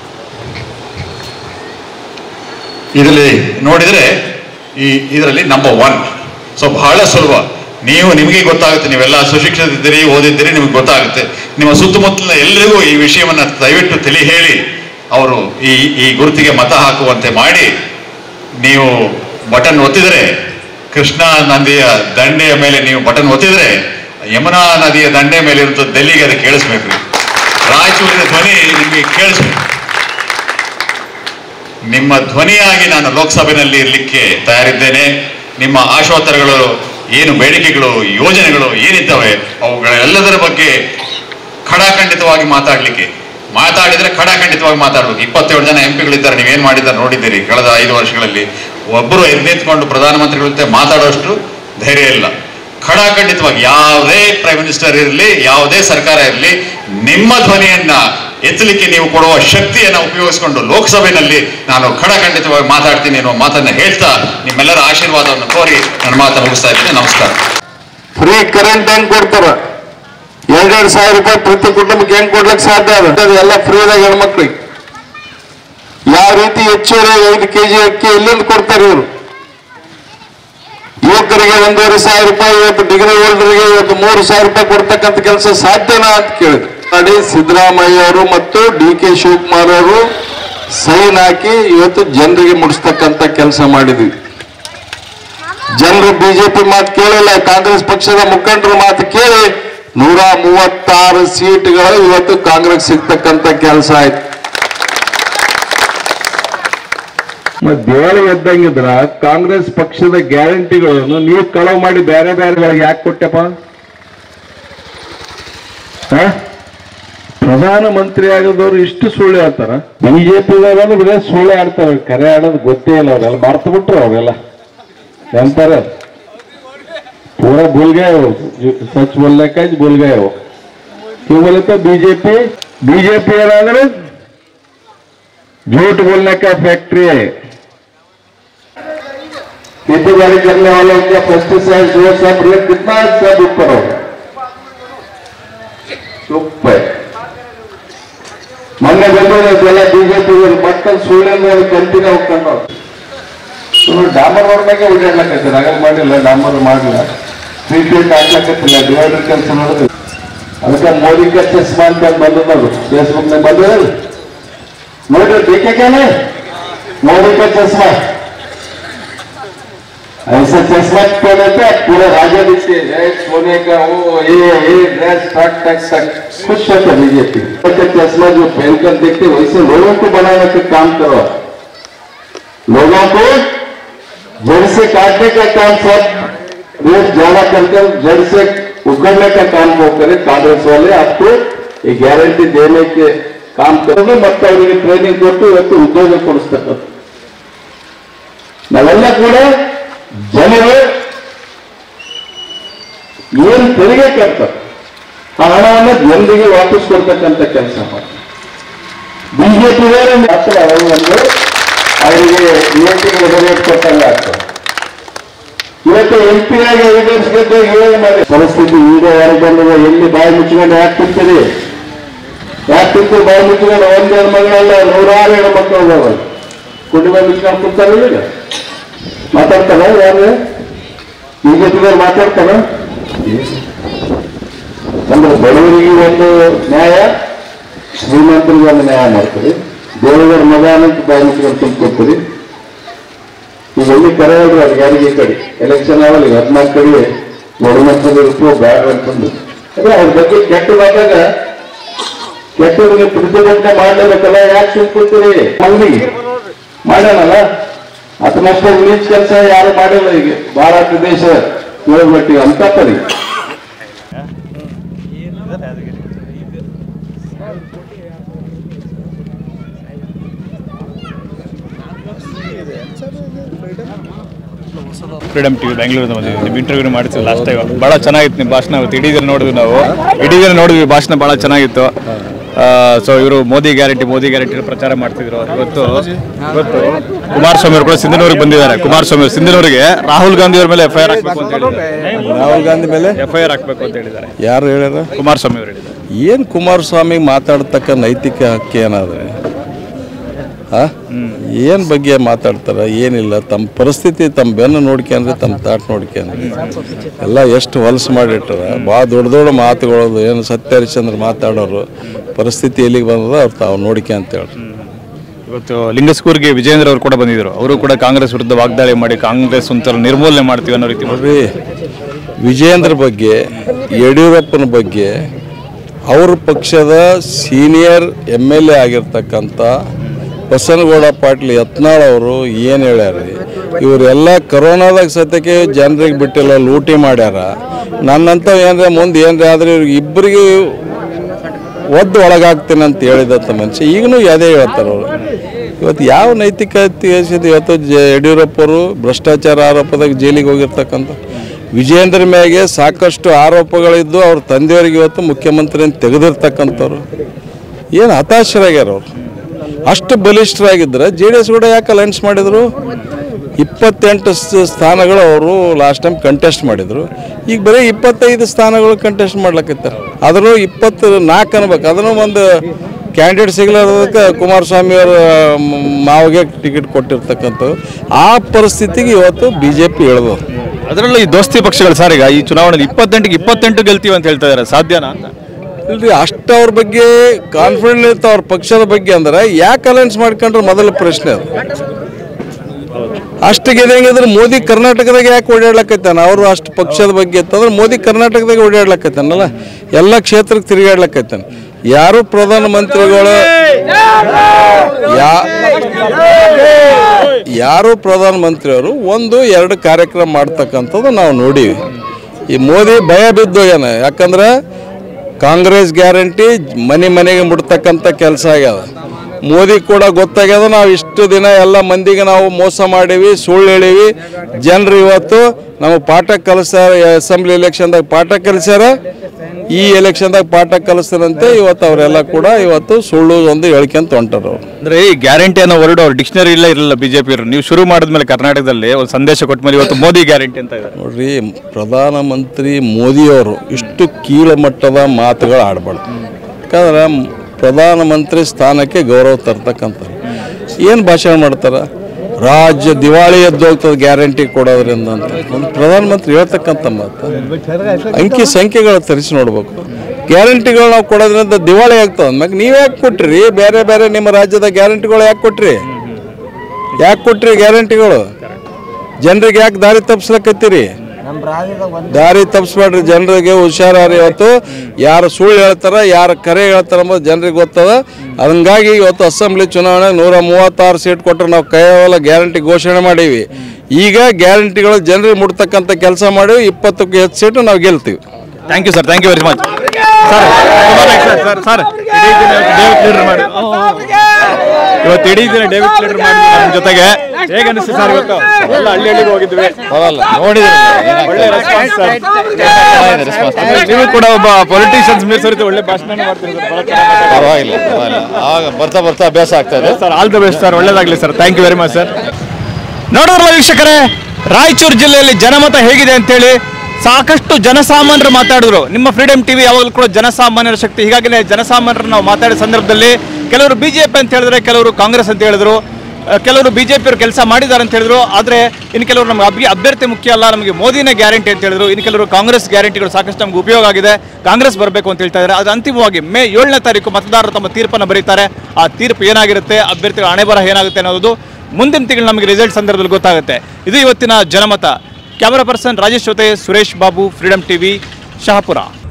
ಇದರಲ್ಲಿ ನೋಡಿದ್ರೆ ಈ ಇದರಲ್ಲಿ ನಂಬರ್ ಒನ್ ಸೊ ಬಹಳ ಸುಲಭ ನೀವು ನಿಮಗೆ ಗೊತ್ತಾಗುತ್ತೆ ನೀವೆಲ್ಲ ಸುಶಿಕ್ಷಿತಿದ್ದೀರಿ ಓದಿದ್ದೀರಿ ನಿಮಗೆ ಗೊತ್ತಾಗುತ್ತೆ ನಿಮ್ಮ ಸುತ್ತಮುತ್ತಲಿನ ಎಲ್ಲರಿಗೂ ಈ ವಿಷಯವನ್ನ ದಯವಿಟ್ಟು ತಿಳಿ ಹೇಳಿ ಅವರು ಈ ಈ ಗುರುತಿಗೆ ಮತ ಹಾಕುವಂತೆ ಮಾಡಿ ನೀವು ಬಟನ್ ಒತ್ತಿದರೆ ಕೃಷ್ಣಾ ನದಿಯ ದಂಡೆಯ ಮೇಲೆ ನೀವು ಬಟನ್ ಒತ್ತಿದ್ರೆ ಯಮುನಾ ನದಿಯ ದಂಡೆಯ ಮೇಲೆ ಇರುವಂತ ಡೆಲ್ಲಿಗೆ ಅದು ಕೇಳಿಸ್ಬೇಕು ರಾಯಚೂರಿನ ಧ್ವನಿ ನಿಮಗೆ ಕೇಳಿಸ್ಬೇಕು ನಿಮ್ಮ ಧ್ವನಿಯಾಗಿ ನಾನು ಲೋಕಸಭೆಯಲ್ಲಿ ಇರಲಿಕ್ಕೆ ತಯಾರಿದ್ದೇನೆ ನಿಮ್ಮ ಆಶೋತ್ತರಗಳು ಏನು ಬೇಡಿಕೆಗಳು ಯೋಜನೆಗಳು ಏನಿದ್ದಾವೆ ಅವುಗಳೆಲ್ಲದರ ಬಗ್ಗೆ ಖಡಾಖಂಡಿತವಾಗಿ ಮಾತಾಡಲಿಕ್ಕೆ ಮಾತಾಡಿದ್ರೆ ಖಡಾಖಂಡಿತವಾಗಿ ಮಾತಾಡ್ಬೇಕು ಇಪ್ಪತ್ತೇಳು ಜನ ಎಂ ಪಿಗಳಿದ್ದಾರೆ ನೀವೇನು ಮಾಡಿದ್ದಾರೆ ನೋಡಿದ್ದೀರಿ ಕಳೆದ ಐದು ವರ್ಷಗಳಲ್ಲಿ ಒಬ್ಬರು ಎದ್ದು ನಿಂತ್ಕೊಂಡು ಪ್ರಧಾನಮಂತ್ರಿಗಳ ಜೊತೆ ಮಾತಾಡೋಷ್ಟು ಧೈರ್ಯ ಇಲ್ಲ ಖಡಾಖಂಡಿತವಾಗಿ ಯಾವುದೇ ಪ್ರೈಮ್ ಮಿನಿಸ್ಟರ್ ಇರಲಿ ಯಾವುದೇ ಸರ್ಕಾರ ಇರಲಿ ನಿಮ್ಮ ಧ್ವನಿಯನ್ನ ಎತ್ತಲಿಕ್ಕೆ ನೀವು ಕೊಡುವ ಶಕ್ತಿಯನ್ನು ಉಪಯೋಗಿಸಿಕೊಂಡು ಲೋಕಸಭೆಯಲ್ಲಿ ನಾನು ಖಡಾಖಂಡಿತವಾಗಿ ಮಾತಾಡ್ತೀನಿ ಅನ್ನೋ ಮಾತನ್ನ ಹೇಳ್ತಾ ನಿಮ್ಮೆಲ್ಲರ ಆಶೀರ್ವಾದವನ್ನು ಕೋರಿ ನನ್ನ ಮಾತನ್ನು ಮುಗಿಸ್ತಾ ಇದ್ದೀನಿ ನಮಸ್ಕಾರ ಫ್ರೀ ಕರೆಂಟ್ ಹೆಂಗ್ ಕೊಡ್ತಾರ ಎರಡೆರಡು ಸಾವಿರ ರೂಪಾಯಿ ಪ್ರತಿ ಕುಟುಂಬಕ್ಕೆ ಹೆಂಗ್ ಕೊಡ್ಲಿಕ್ಕೆ ಸಾಧ್ಯ ಅದ ಅದು ಎಲ್ಲ ಫ್ರೀದಾಗ ಹೆಣ್ಮಕ್ಳಿಗೆ ಯಾವ ರೀತಿ ಹೆಚ್ಚುವರಿ ಐದು ಕೆ ಜಿ ಅಕ್ಕಿ ಎಲ್ಲಿಂದ ಕೊಡ್ತಾರೆ ಇವರು ಯುವಕರಿಗೆ ಒಂದೂವರೆ ಸಾವಿರ ರೂಪಾಯಿ ಇವತ್ತು ಡಿಗ್ರಿ ಹೋಲ್ಡರ್ಗೆ ಇವತ್ತು ಮೂರು ಸಾವಿರ ರೂಪಾಯಿ ಕೊಡ್ತಕ್ಕಂಥ ಕೆಲಸ ಸಾಧ್ಯನಾ ಅಂತ ಕೇಳಿದ್ರು ಮಾಡಿ ಸಿದ್ದರಾಮಯ್ಯ ಅವರು ಮತ್ತು ಡಿ ಕೆ ಶಿವಕುಮಾರ್ ಅವರು ಸೈನ್ ಹಾಕಿ ಇವತ್ತು ಜನರಿಗೆ ಮುಡಿಸ್ತಕ್ಕಂಥ ಕೆಲಸ ಮಾಡಿದ್ವಿ ಜನರು ಬಿಜೆಪಿ ಮಾತು ಕೇಳಿಲ್ಲ ಕಾಂಗ್ರೆಸ್ ಪಕ್ಷದ ಮುಖಂಡರ ಮಾತು ಕೇಳಿ ನೂರ ಮೂವತ್ತಾರು ಸೀಟ್ಗಳು ಇವತ್ತು ಕಾಂಗ್ರೆಸ್ ಸಿಗ್ತಕ್ಕಂಥ ಕೆಲಸ ಆಯ್ತು ಮತ್ತೆ ದೇವರ ಎದ್ದಂಗಿದ್ರ ಕಾಂಗ್ರೆಸ್ ಪಕ್ಷದ ಗ್ಯಾರಂಟಿಗಳನ್ನು ನೀವು ಕಳವು ಮಾಡಿ ಬೇರೆ ಬೇರೆ ಯಾಕೆ ಕೊಟ್ಟೆಪ್ಪ ಹ? ಪ್ರಧಾನ ಮಂತ್ರಿ ಆಗೋದವ್ರು ಇಷ್ಟು ಸುಳ್ಳು ಹೇಳ್ತಾರ ಬಿಜೆಪಿ ಬರೀ ಸುಳ್ಳು ಆಡ್ತಾರೆ ಕರೆ ಆಡೋದು ಗೊತ್ತೇ ಇಲ್ಲ ಅವರೆಲ್ಲ ಮರ್ತು ಬಿಟ್ರು ಅವರೆಲ್ಲ ಎಂತಾರ पूरा भूल गए हो जो- सच बोलने का भूल गए हो क्यों बोले तो बीजेपी बीजेपी ಏನಾದ್ರೆ झूठ बोलने का फैक्ट्री है खेती बाड़ी करने वालों का पेस्टिसाइड जो सब रेट कितना है सब ऊपर हो ಚುಪ್ಪ ಮೊನ್ನೆ ಬಂದಿರೋದೆಲ್ಲ ಬಿಜೆಪಿ ಮಕ್ಕಳು ಸುಳ್ಳಿಂದ ಕಂಟಿನ್ಯೂ ಹೋಗ್ಕೊಂಡು ಸುಮ್ಮನೆ ಡಾಂಬರ್ ರೋಡ್ ಮ್ಯಾಗೆ ಓಡಾಡ್ಲಕತ್ತಾರೆ ಆಗಲ್ ಮಾಡಿಲ್ಲ ಡಾಂಬರ್ ಮಾಡಿಲ್ಲ ಸ್ಟ್ರೀಟ್ ಲೈಟ್ ಹಾಕ್ಲಕತ್ತಿಲ್ಲ ಡಿವೈಡರ್ ಕೆಲಸ ನಡೆದು ಅದಕ್ಕೆ ಮೋದಿ ಕೆ ಚಸ್ಮಾ ಅಂತ ಬಂದದ್ದು ಫೇಸ್ಬುಕ್ ನಾಗ ಬಂದಿರಲ್ಲ ನೋಡ್ರಿ ಬೇಕೇನೆ मोदी का चश्मा ऐसा चश्मा पहने थे पूरा राजा दिखते है सोने का वो ये ये ड्रेस टक टक टक खुश होता बीजेपी का चश्मा जो पहनकर देखते वैसे लोगों को बनाने का काम करो लोगों को जड़ से काटने का काम सब रेट ज्यादा कर जड़ से उखड़ने का काम वो करे कांग्रेस वाले आपको ये गारंटी देने के काम ಕರೋದು ಮತ್ತೆ ಅವರಿಗೆ ಟ್ರೈನಿಂಗ್ ಕೊಟ್ಟು ಇವತ್ತು ಉದ್ಯೋಗ ಕೊಡಿಸ್ತಕ್ಕಂಥ ನಾವೆಲ್ಲ ಕೂಡ ಜನರು ಏನು ತೆರಿಗೆ ಕಟ್ತಾರೆ ಆ ಹಣವನ್ನು ಜನರಿಗೆ ವಾಪಸ್ ಕೊಡ್ತಕ್ಕಂಥ ಕೆಲಸ ಮಾಡಿ ಬಿಜೆಪಿ ಮಾತ್ರ ಅವರು ಒಂದು ಅವರಿಗೆ ಯುವಕರಿಗೆ ರೇಟ್ ಕೊಟ್ಟಂಗೆ ಆಗ್ತದೆ ಇವತ್ತು ಎಂ ಪಿ ಆಗಿ ಐದು ವರ್ಷ ಗೆದ್ದು ಏಳು ಮಾಡಿ ಪರಿಸ್ಥಿತಿ ಈಗ ಹೊರಗೆ ಬಂದಿದೆ ಎಲ್ಲಿ ಬಾಯಿ ಮುಚ್ಕೊಂಡು ಯಾಕೆ ತಿಂತೀರಿ ಯಾಕೆ ತಿಂತೀರಿ ಬಾಯಿ ಮುಚ್ಕೊಂಡು ಒಂದೆರಡು ಮಗಳಲ್ಲ ನೂರಾರು ಹೆಣ್ಣು ಮಕ್ಕಳು ಹೋಗೋದು ಕುಟುಂಬ ಮುಚ್ಕೊಂಡು ಕೂತಾರ ಈಗ ಮಾತಾಡ್ತಾರ ಯಾರು ಬಿಜೆಪಿದವ್ರು ಮಾತಾಡ್ತಾರ ಅಂದ್ರೆ ಬಡವರಿಗೆ ಒಂದು ನ್ಯಾಯ ಶ್ರೀಮಂತರಿಗೆ ಒಂದು ನ್ಯಾಯ ಮಾಡ್ತೀರಿ ದೇವರ ಮಗ ಅಂತ ಬಾಯಿ ಮುಚ್ಕೊಂಡು ತುಂಬಿಕೊಡ್ತೀರಿ ಈಗ ಎಲ್ಲಿ ಕರೆ ಹೇಳ್ರಿ ಅದು ಯಾರಿಗೆ ಈ ಕಡೆ ಎಲೆಕ್ಷನ್ ಆಗಲ್ಲ ಈಗ ಹದಿನಾಲ್ಕು ಕಡೆ ಗೌರ್ಮೆಂಟ್ ಇರ್ತೋ ಬೇಡ ಅಂತಂದು ಅದೇ ಅವ್ರ ಬಗ್ಗೆ ಕೆಟ್ಟದಾದಾಗ ಕೆಟ್ಟವ್ರಿಗೆ ಪ್ರತಿಭಟನೆ ಮಾಡಲೇಬೇಕಲ್ಲ ಯಾಕೆ ಸುಮ್ಕೊಡ್ತೀರಿ ಮಂದಿಗೆ ಮಾಡೋಣಲ್ಲ ಅದನ್ನಷ್ಟೇ ರಿಲೀಸ್ ಕೆಲಸ ಯಾರು ಮಾಡಿಲ್ಲ ಈಗ ಭಾರತ ದೇಶ ಹೇಳ್ಬಿಟ್ಟು ಅಂತ ಪರಿ ಫ್ರೀಡಮ್ ಟಿವಿ ಬೆಂಗಳೂರಿಂದ ಬಂದಿದ್ವಿ ನಿಮ್ಮ ಇಂಟರ್ವ್ಯೂ ಮಾಡ್ತೀವಿ ಲಾಸ್ಟ್ ಟೈಮ್ ಭಾಳ ಚೆನ್ನಾಗಿತ್ತು ನಿಮ್ಮ ಭಾಷಣ ಇವತ್ತು ಇಡೀ ದಿನ ನೋಡಿದ್ವಿ ನಾವು ಇಡೀ ದಿನ ನೋಡಿದ್ವಿ ಭಾಷಣ ಭಾಳ ಚೆನ್ನಾಗಿತ್ತು ಸೊ ಇವರು ಮೋದಿ ಗ್ಯಾರಂಟಿ ಮೋದಿ ಗ್ಯಾರಂಟಿ ಪ್ರಚಾರ ಮಾಡ್ತಿದ್ರು ಇವತ್ತು ಇವತ್ತು ಕುಮಾರಸ್ವಾಮಿ ಅವರು ಕೂಡ ಸಿಂಧನೂರಿಗೆ ಬಂದಿದ್ದಾರೆ ಕುಮಾರಸ್ವಾಮಿ ಅವರು ಸಿಂಧನೂರಿಗೆ ರಾಹುಲ್ ಗಾಂಧಿ ಅವ್ರ ಮೇಲೆ ಎಫ್ ಐ ಆರ್ ಹಾಕಬೇಕು ಅಂತ ಹೇಳಿದ್ದಾರೆ ರಾಹುಲ್ ಗಾಂಧಿ ಮೇಲೆ ಎಫ್ ಐ ಆರ್ ಹಾಕಬೇಕು ಅಂತ ಹೇಳಿದ್ದಾರೆ ಯಾರು ಹೇಳ್ಯಾರ ಕುಮಾರಸ್ವಾಮಿ ಅವರು ಹೇಳಿದ್ದಾರೆ ಏನು ಕುಮಾರಸ್ವಾಮಿ ಮಾತಾಡ್ತಕ್ಕ ನೈತಿಕ ಹಕ್ಕಿ ಏನಾದ್ರೆ ಆ ಏನು ಬಗ್ಗೆ ಮಾತಾಡ್ತಾರ ಏನಿಲ್ಲ ತಮ್ಮ ಪರಿಸ್ಥಿತಿ ತಮ್ಮ ಬೆನ್ನು ನೋಡ್ಕೊಂಡ್ರೆ ತಮ್ಮ ತಾಟ್ ನೋಡ್ಕೊಂಡ್ರೆ ಎಲ್ಲ ಎಷ್ಟು ಹೊಲಸು ಮಾಡಿಟ್ಟಾರ ಭಾಳ ದೊಡ್ಡ ದೊಡ್ಡ ಮಾತುಗಳದು ಏನು ಸತ್ಯ ಹರಿಶ್ಚಂದ್ರ ಮಾತಾಡೋರು ಪರಿಸ್ಥಿತಿ ಎಲ್ಲಿಗೆ ಬಂದದ ಅವ್ರು ತಾವು ನೋಡ್ಕೊಂತ ಹೇಳ್ರಿ ಇವತ್ತು ಲಿಂಗಸ್ಕೂರ್ಗೆ ವಿಜೇಂದ್ರ ಅವರು ಕೂಡ ಬಂದಿದ್ರು ಅವರು ಕೂಡ ಕಾಂಗ್ರೆಸ್ ವಿರುದ್ಧ ವಾಗ್ದಾಳಿ ಮಾಡಿ ಕಾಂಗ್ರೆಸ್ ಒಂಥರ ನಿರ್ಮೂಲನೆ ಮಾಡ್ತೀವಿ ಅನ್ನೋ ರೀತಿ ನೋಡ್ರಿ ವಿಜೇಂದ್ರ ಬಗ್ಗೆ ಯಡಿಯೂರಪ್ಪನ ಬಗ್ಗೆ ಅವ್ರ ಪಕ್ಷದ ಸೀನಿಯರ್ ಎಮ್ ಎಲ್ ಎ ಆಗಿರ್ತಕ್ಕಂಥ ಬಸನಗೌಡ ಪಾಟೀಲ್ ಯತ್ನಾಳ್ ಅವರು ಏನು ಹೇಳ್ಯಾರ ಇವರೆಲ್ಲ ಕರೋನಾದಾಗ ಸತ್ಯಕ್ಕೆ ಜನರಿಗೆ ಬಿಟ್ಟಿಲ್ಲ ಲೂಟಿ ಮಾಡ್ಯಾರ ನನ್ನಂತ ಏನ್ರ ಮುಂದೆ ಏನ್ರ ಆದ್ರೆ ಇವ್ರಿಗೆ ಇಬ್ಬರಿಗೆ ಒದ್ದು ಒಳಗಾಗ್ತೀನಿ ಅಂತ ಹೇಳಿದಂಥ ಮನುಷ್ಯ ಈಗಲೂ ಅದೇ ಹೇಳ್ತಾರೆ ಅವರು ಇವತ್ತು ಯಾವ ನೈತಿಕತೆ ಎಸೆದು ಇವತ್ತು ಜ ಯಡಿಯೂರಪ್ಪರು ಭ್ರಷ್ಟಾಚಾರ ಆರೋಪದಾಗ ಜೈಲಿಗೆ ಹೋಗಿರ್ತಕ್ಕಂಥ ವಿಜೇಂದ್ರ ಮ್ಯಾಗೆ ಸಾಕಷ್ಟು ಆರೋಪಗಳಿದ್ದು ಅವ್ರ ತಂದೆಯವರಿಗೆ ಇವತ್ತು ಮುಖ್ಯಮಂತ್ರಿಯನ್ನು ತೆಗೆದಿರ್ತಕ್ಕಂಥವ್ರು ಏನು ಹತಾಶರಾಗ್ಯಾರ ಅವರು ಅಷ್ಟು ಬಲಿಷ್ಠರಾಗಿದ್ದರೆ ಜೆ ಡಿ ಎಸ್ ಕೂಡ ಯಾಕೆ ಅಲೈನ್ಸ್ ಮಾಡಿದರು ಇಪ್ಪತ್ತೆಂಟು ಸ- ಸ್ಥಾನಗಳು ಅವರು ಲಾಸ್ಟ್ ಟೈಮ್ ಕಂಟೆಸ್ಟ್ ಮಾಡಿದರು ಈಗ ಬರೀ ಇಪ್ಪತ್ತೈದು ಸ್ಥಾನಗಳು ಕಂಟೆಸ್ಟ್ ಮಾಡ್ಲಕತ್ತಾರೆ ಅದನ್ನು ಇಪ್ಪತ್ತು ನಾಲ್ಕು ಅನ್ಬೇಕು ಅದನ್ನು ಒಂದು ಕ್ಯಾಂಡಿಡೇಟ್ ಸಿಗ್ಲಾರ್ದಕ್ಕೆ ಕುಮಾರಸ್ವಾಮಿ ಅವರ ಮಾವಿಗೆ ಟಿಕೆಟ್ ಕೊಟ್ಟಿರ್ತಕ್ಕಂಥದ್ದು ಆ ಪರಿಸ್ಥಿತಿಗೆ ಇವತ್ತು ಬಿ ಜೆ ಪಿ ಇಳಿದು ಅದರಲ್ಲೂ ಈ ದೋಸ್ತಿ ಪಕ್ಷಗಳು ಸರ್ ಈಗ ಈ ಚುನಾವಣೆಯಲ್ಲಿ ಇಪ್ಪತ್ತೆಂಟಿಗೆ ಇಪ್ಪತ್ತೆಂಟು ಗೆಲ್ತೀವಿ ಅಂತ ಹೇಳ್ತಾ ಇದ್ದಾರೆ ಸಾಧ್ಯನಾ ಅಂತ ಇಲ್ರಿ ಅಷ್ಟು ಅವ್ರ ಬಗ್ಗೆ ಕಾನ್ಫಿಡೆಂಟ್ ಇತ್ತು ಅವ್ರ ಪಕ್ಷದ ಬಗ್ಗೆ ಅಂದ್ರೆ ಯಾಕೆ ಅಲೈನ್ಸ್ ಮಾಡ್ಕೊಂಡ್ರೆ ಮೊದಲ ಪ್ರಶ್ನೆ ಅದು ಅಷ್ಟು ಗೆದಂಗಿದ್ರೆ ಮೋದಿ ಕರ್ನಾಟಕದಾಗ ಯಾಕೆ ಓಡಾಡ್ಲಕೈತಾನ ಅವರು ಅಷ್ಟು ಪಕ್ಷದ ಬಗ್ಗೆ ಇತ್ತಂದ್ರೆ ಮೋದಿ ಕರ್ನಾಟಕದಾಗ ಓಡಾಡ್ಲಕೈತಾನಲ್ಲ ಎಲ್ಲ ಕ್ಷೇತ್ರಕ್ಕೆ ತಿರುಗಾಡ್ಲಕೈತಾನ ಯಾರು ಪ್ರಧಾನಮಂತ್ರಿಗಳು ಯಾ ಯಾರು ಪ್ರಧಾನಮಂತ್ರಿಯವರು ಒಂದು ಎರಡು ಕಾರ್ಯಕ್ರಮ ಮಾಡ್ತಕ್ಕಂಥದ್ದು ನಾವು ನೋಡೀವಿ ಈ ಮೋದಿ ಭಯ ಬಿದ್ದೋಗ್ಯಾನ ಯಾಕಂದ್ರೆ ಕಾಂಗ್ರೆಸ್ ಗ್ಯಾರಂಟಿ ಮನೆ ಮನೆಗೆ ಮುಟ್ತಕ್ಕಂಥ ಕೆಲಸ ಆಗ್ಯದ ಮೋದಿ ಕೂಡ ಗೊತ್ತಾಗ್ಯದ ನಾವು ಇಷ್ಟು ದಿನ ಎಲ್ಲ ಮಂದಿಗೆ ನಾವು ಮೋಸ ಮಾಡೀವಿ ಸುಳ್ಳು ಹೇಳೀವಿ ಜನರು ಇವತ್ತು ನಮಗೆ ಪಾಠ ಕಲಿಸ್ಯಾರ ಅಸೆಂಬ್ಲಿ ಎಲೆಕ್ಷನ್ದಾಗ ಪಾಠ ಕಲಿಸ್ಯಾರ ಈ ಎಲೆಕ್ಷನ್ದಾಗ ಪಾಠ ಕಲಿಸ್ತಾರಂತೆ ಇವತ್ತು ಅವರೆಲ್ಲ ಕೂಡ ಇವತ್ತು ಸುಳ್ಳು ಒಂದು ಹೇಳ್ಕೊಂತ ಹೊಂಟಾರ ಅವ್ರು ಅಂದ್ರೆ ಈ ಗ್ಯಾರಂಟಿ ಅನ್ನೋ ವರ್ಡ್ ಅವ್ರ ಡಿಕ್ಷನರಿ ಇಲ್ಲ ಇರಲಿಲ್ಲ ಬಿಜೆಪಿ ನೀವು ಶುರು ಮಾಡಿದ್ಮೇಲೆ ಕರ್ನಾಟಕದಲ್ಲಿ ಒಂದು ಸಂದೇಶ ಕೊಟ್ಟ ಮೇಲೆ ಇವತ್ತು ಮೋದಿ ಗ್ಯಾರಂಟಿ ಅಂತ ಇದೆ ನೋಡ್ರಿ ಪ್ರಧಾನಮಂತ್ರಿ ಮೋದಿಯವರು ಇಷ್ಟು ಕೀಳಮಟ್ಟದ ಮಾತುಗಳು ಆಡಬಾರ್ದು ಯಾಕಂದ್ರೆ ಪ್ರಧಾನಮಂತ್ರಿ ಸ್ಥಾನಕ್ಕೆ ಗೌರವ ತರ್ತಕ್ಕಂಥವ್ರು ಏನು ಭಾಷಣ ಮಾಡ್ತಾರೆ ರಾಜ್ಯ ದಿವಾಳಿ ಎದ್ದು ಹೋಗ್ತದೆ ಗ್ಯಾರಂಟಿ ಕೊಡೋದ್ರಿಂದ ಅಂತ ಒಂದು ಪ್ರಧಾನಮಂತ್ರಿ ಹೇಳ್ತಕ್ಕಂಥ ಮಾತು ಅಂಕಿ ಸಂಖ್ಯೆಗಳು ತರಿಸಿ ನೋಡ್ಬೇಕು ಗ್ಯಾರಂಟಿಗಳು ನಾವು ಕೊಡೋದ್ರಿಂದ ದಿವಾಳಿ ಆಗ್ತದೆ ಅಂದ್ಮ್ಯಾಗ ನೀವು ಯಾಕೆ ಕೊಟ್ರಿ ಬೇರೆ ಬೇರೆ ನಿಮ್ಮ ರಾಜ್ಯದ ಗ್ಯಾರಂಟಿಗಳು ಯಾಕೆ ಕೊಟ್ರಿ ಯಾಕೆ ಕೊಟ್ರಿ ಗ್ಯಾರಂಟಿಗಳು ಜನರಿಗೆ ಯಾಕೆ ದಾರಿ ತಪ್ಪಿಸ್ಲಕತ್ತೀರಿ ದಾರಿ ತಪ್ಪಿಸ್ಬೇಡ್ರಿ ಜನರಿಗೆ ಹುಷಾರಾರಿ ಇವತ್ತು ಯಾರು ಸುಳ್ಳು ಹೇಳ್ತಾರ ಯಾರು ಕರೆ ಹೇಳ್ತಾರ ಅಂಬೋದು ಜನರಿಗೆ ಗೊತ್ತದ ಹಂಗಾಗಿ ಇವತ್ತು ಅಸೆಂಬ್ಲಿ ಚುನಾವಣೆ ನೂರ ಮೂವತ್ತಾರು ಸೀಟ್ ಕೊಟ್ಟರೆ ನಾವು ಕೇವಲ ಗ್ಯಾರಂಟಿ ಘೋಷಣೆ ಮಾಡೀವಿ ಈಗ ಗ್ಯಾರಂಟಿಗಳು ಜನರಿಗೆ ಮುಟ್ತಕ್ಕಂಥ ಕೆಲಸ ಮಾಡೀವಿ ಇಪ್ಪತ್ತಕ್ಕೂ ಹೆಚ್ಚು ಸೀಟು ನಾವು ಗೆಲ್ತೀವಿ thank you sir thank you very much sir sir sir David leader ಮಾಡಿ ಇವತ್ತು ಇಡೀ ದಿನ ಡೇವಿಡ್ ಲೀಡರ್ ಮಾಡಿ ನಮ್ಮ ಜೊತೆಗೆ ಹೇಗೆ ಅನಿಸ್ತು ಸರ್ ಇವತ್ತು ಎಲ್ಲ ಹಳ್ಳಿ ಹಳ್ಳಿಗೆ ಹೋಗಿದ್ವಿ ಒಳ್ಳೆ ರೆಸ್ಪಾನ್ಸ್ ಸರ್ ಅಂದ್ರೆ ನೀವು ಕೂಡ ಒಬ್ಬ ಪೊಲಿಟಿಷಿಯನ್ಸ್ ಮೇಲೆ ಸರಿತ ಒಳ್ಳೆ ಭಾಷಣ ಮಾಡ್ತೀರಿ ಸರ್ ಬಹಳ ಚೆನ್ನಾಗಿ ಮಾತಾಡ್ತೀರಿ. ಪರವಾಗಿಲ್ಲ ಪರವಾಗಿಲ್ಲ ಆವಾಗ ಬರ್ತಾ ಬರ್ತಾ ಅಭ್ಯಾಸ ಆಗ್ತಾ ಇದೆ sir all the best sir ಒಳ್ಳೇದಾಗಲಿ sir thank you very much sir ನೋಡೋರಲ್ಲ ವೀಕ್ಷಕರೇ ರಾಯಚೂರು ಜಿಲ್ಲೆಯಲ್ಲಿ ಜನಮತ ಹೇಗಿದೆ ಅಂತೇಳಿ ಸಾಕಷ್ಟು ಜನಸಾಮಾನ್ಯರು ಮಾತಾಡಿದ್ರು ನಿಮ್ಮ ಫ್ರೀಡಮ್ ಟಿವಿ ಯಾವಾಗಲೂ ಕೂಡ ಜನಸಾಮಾನ್ಯರ ಶಕ್ತಿ ಹೀಗಾಗಿನೇ ಜನಸಾಮಾನ್ಯರು ನಾವು ಮಾತಾಡಿದ ಸಂದರ್ಭದಲ್ಲಿ ಕೆಲವರು ಬಿಜೆಪಿ ಅಂತ ಹೇಳಿದ್ರೆ ಕೆಲವರು ಕಾಂಗ್ರೆಸ್ ಅಂತ ಹೇಳಿದ್ರು ಅಹ್, ಕೆಲವರು ಬಿಜೆಪಿ ಅವರು ಕೆಲಸ ಮಾಡಿದ್ದಾರೆ ಅಂತ ಹೇಳಿದ್ರು ಆದರೆ ಇನ್ನು ಕೆಲವರು ನಮಗೆ ಅಭ್ಯ ಅಭ್ಯರ್ಥಿ ಮುಖ್ಯ ಅಲ್ಲ ನಮಗೆ ಮೋದಿನೇ ಗ್ಯಾರಂಟಿ ಅಂತ ಹೇಳಿದ್ರು ಇನ್ನು ಕೆಲವರು ಕಾಂಗ್ರೆಸ್ ಗ್ಯಾರಂಟಿಗಳು ಸಾಕಷ್ಟು ನಮ್ಗೆ ಉಪಯೋಗ ಆಗಿದೆ ಕಾಂಗ್ರೆಸ್ ಬರಬೇಕು ಅಂತ ಹೇಳ್ತಾ ಇದ್ದಾರೆ ಅದು ಅಂತಿಮವಾಗಿ ಮೇ ಏಳನೇ ತಾರೀಕು ಮತದಾರರು ತಮ್ಮ ತೀರ್ಪನ್ನು ಬರೀತಾರೆ ಆ ತೀರ್ಪು ಏನಾಗಿರುತ್ತೆ ಅಭ್ಯರ್ಥಿಗಳ ಹಣೆಬರಹ ಏನಾಗುತ್ತೆ ಅನ್ನೋದು ಮುಂದಿನ ತಿಂಗಳು ನಮಗೆ ರಿಸಲ್ಟ್ ಸಂದರ್ಭದಲ್ಲಿ ಗೊತ್ತಾಗುತ್ತೆ ಇದು ಇವತ್ತಿನ ಜನಮತ ಕ್ಯಾಮರಾ ಪರ್ಸನ್ ರಾಜೇಶ್ ಜೊತೆ ಸುರೇಶ್ ಬಾಬು ಫ್ರೀಡಮ್ ಟಿವಿ ಶಹಾಪುರ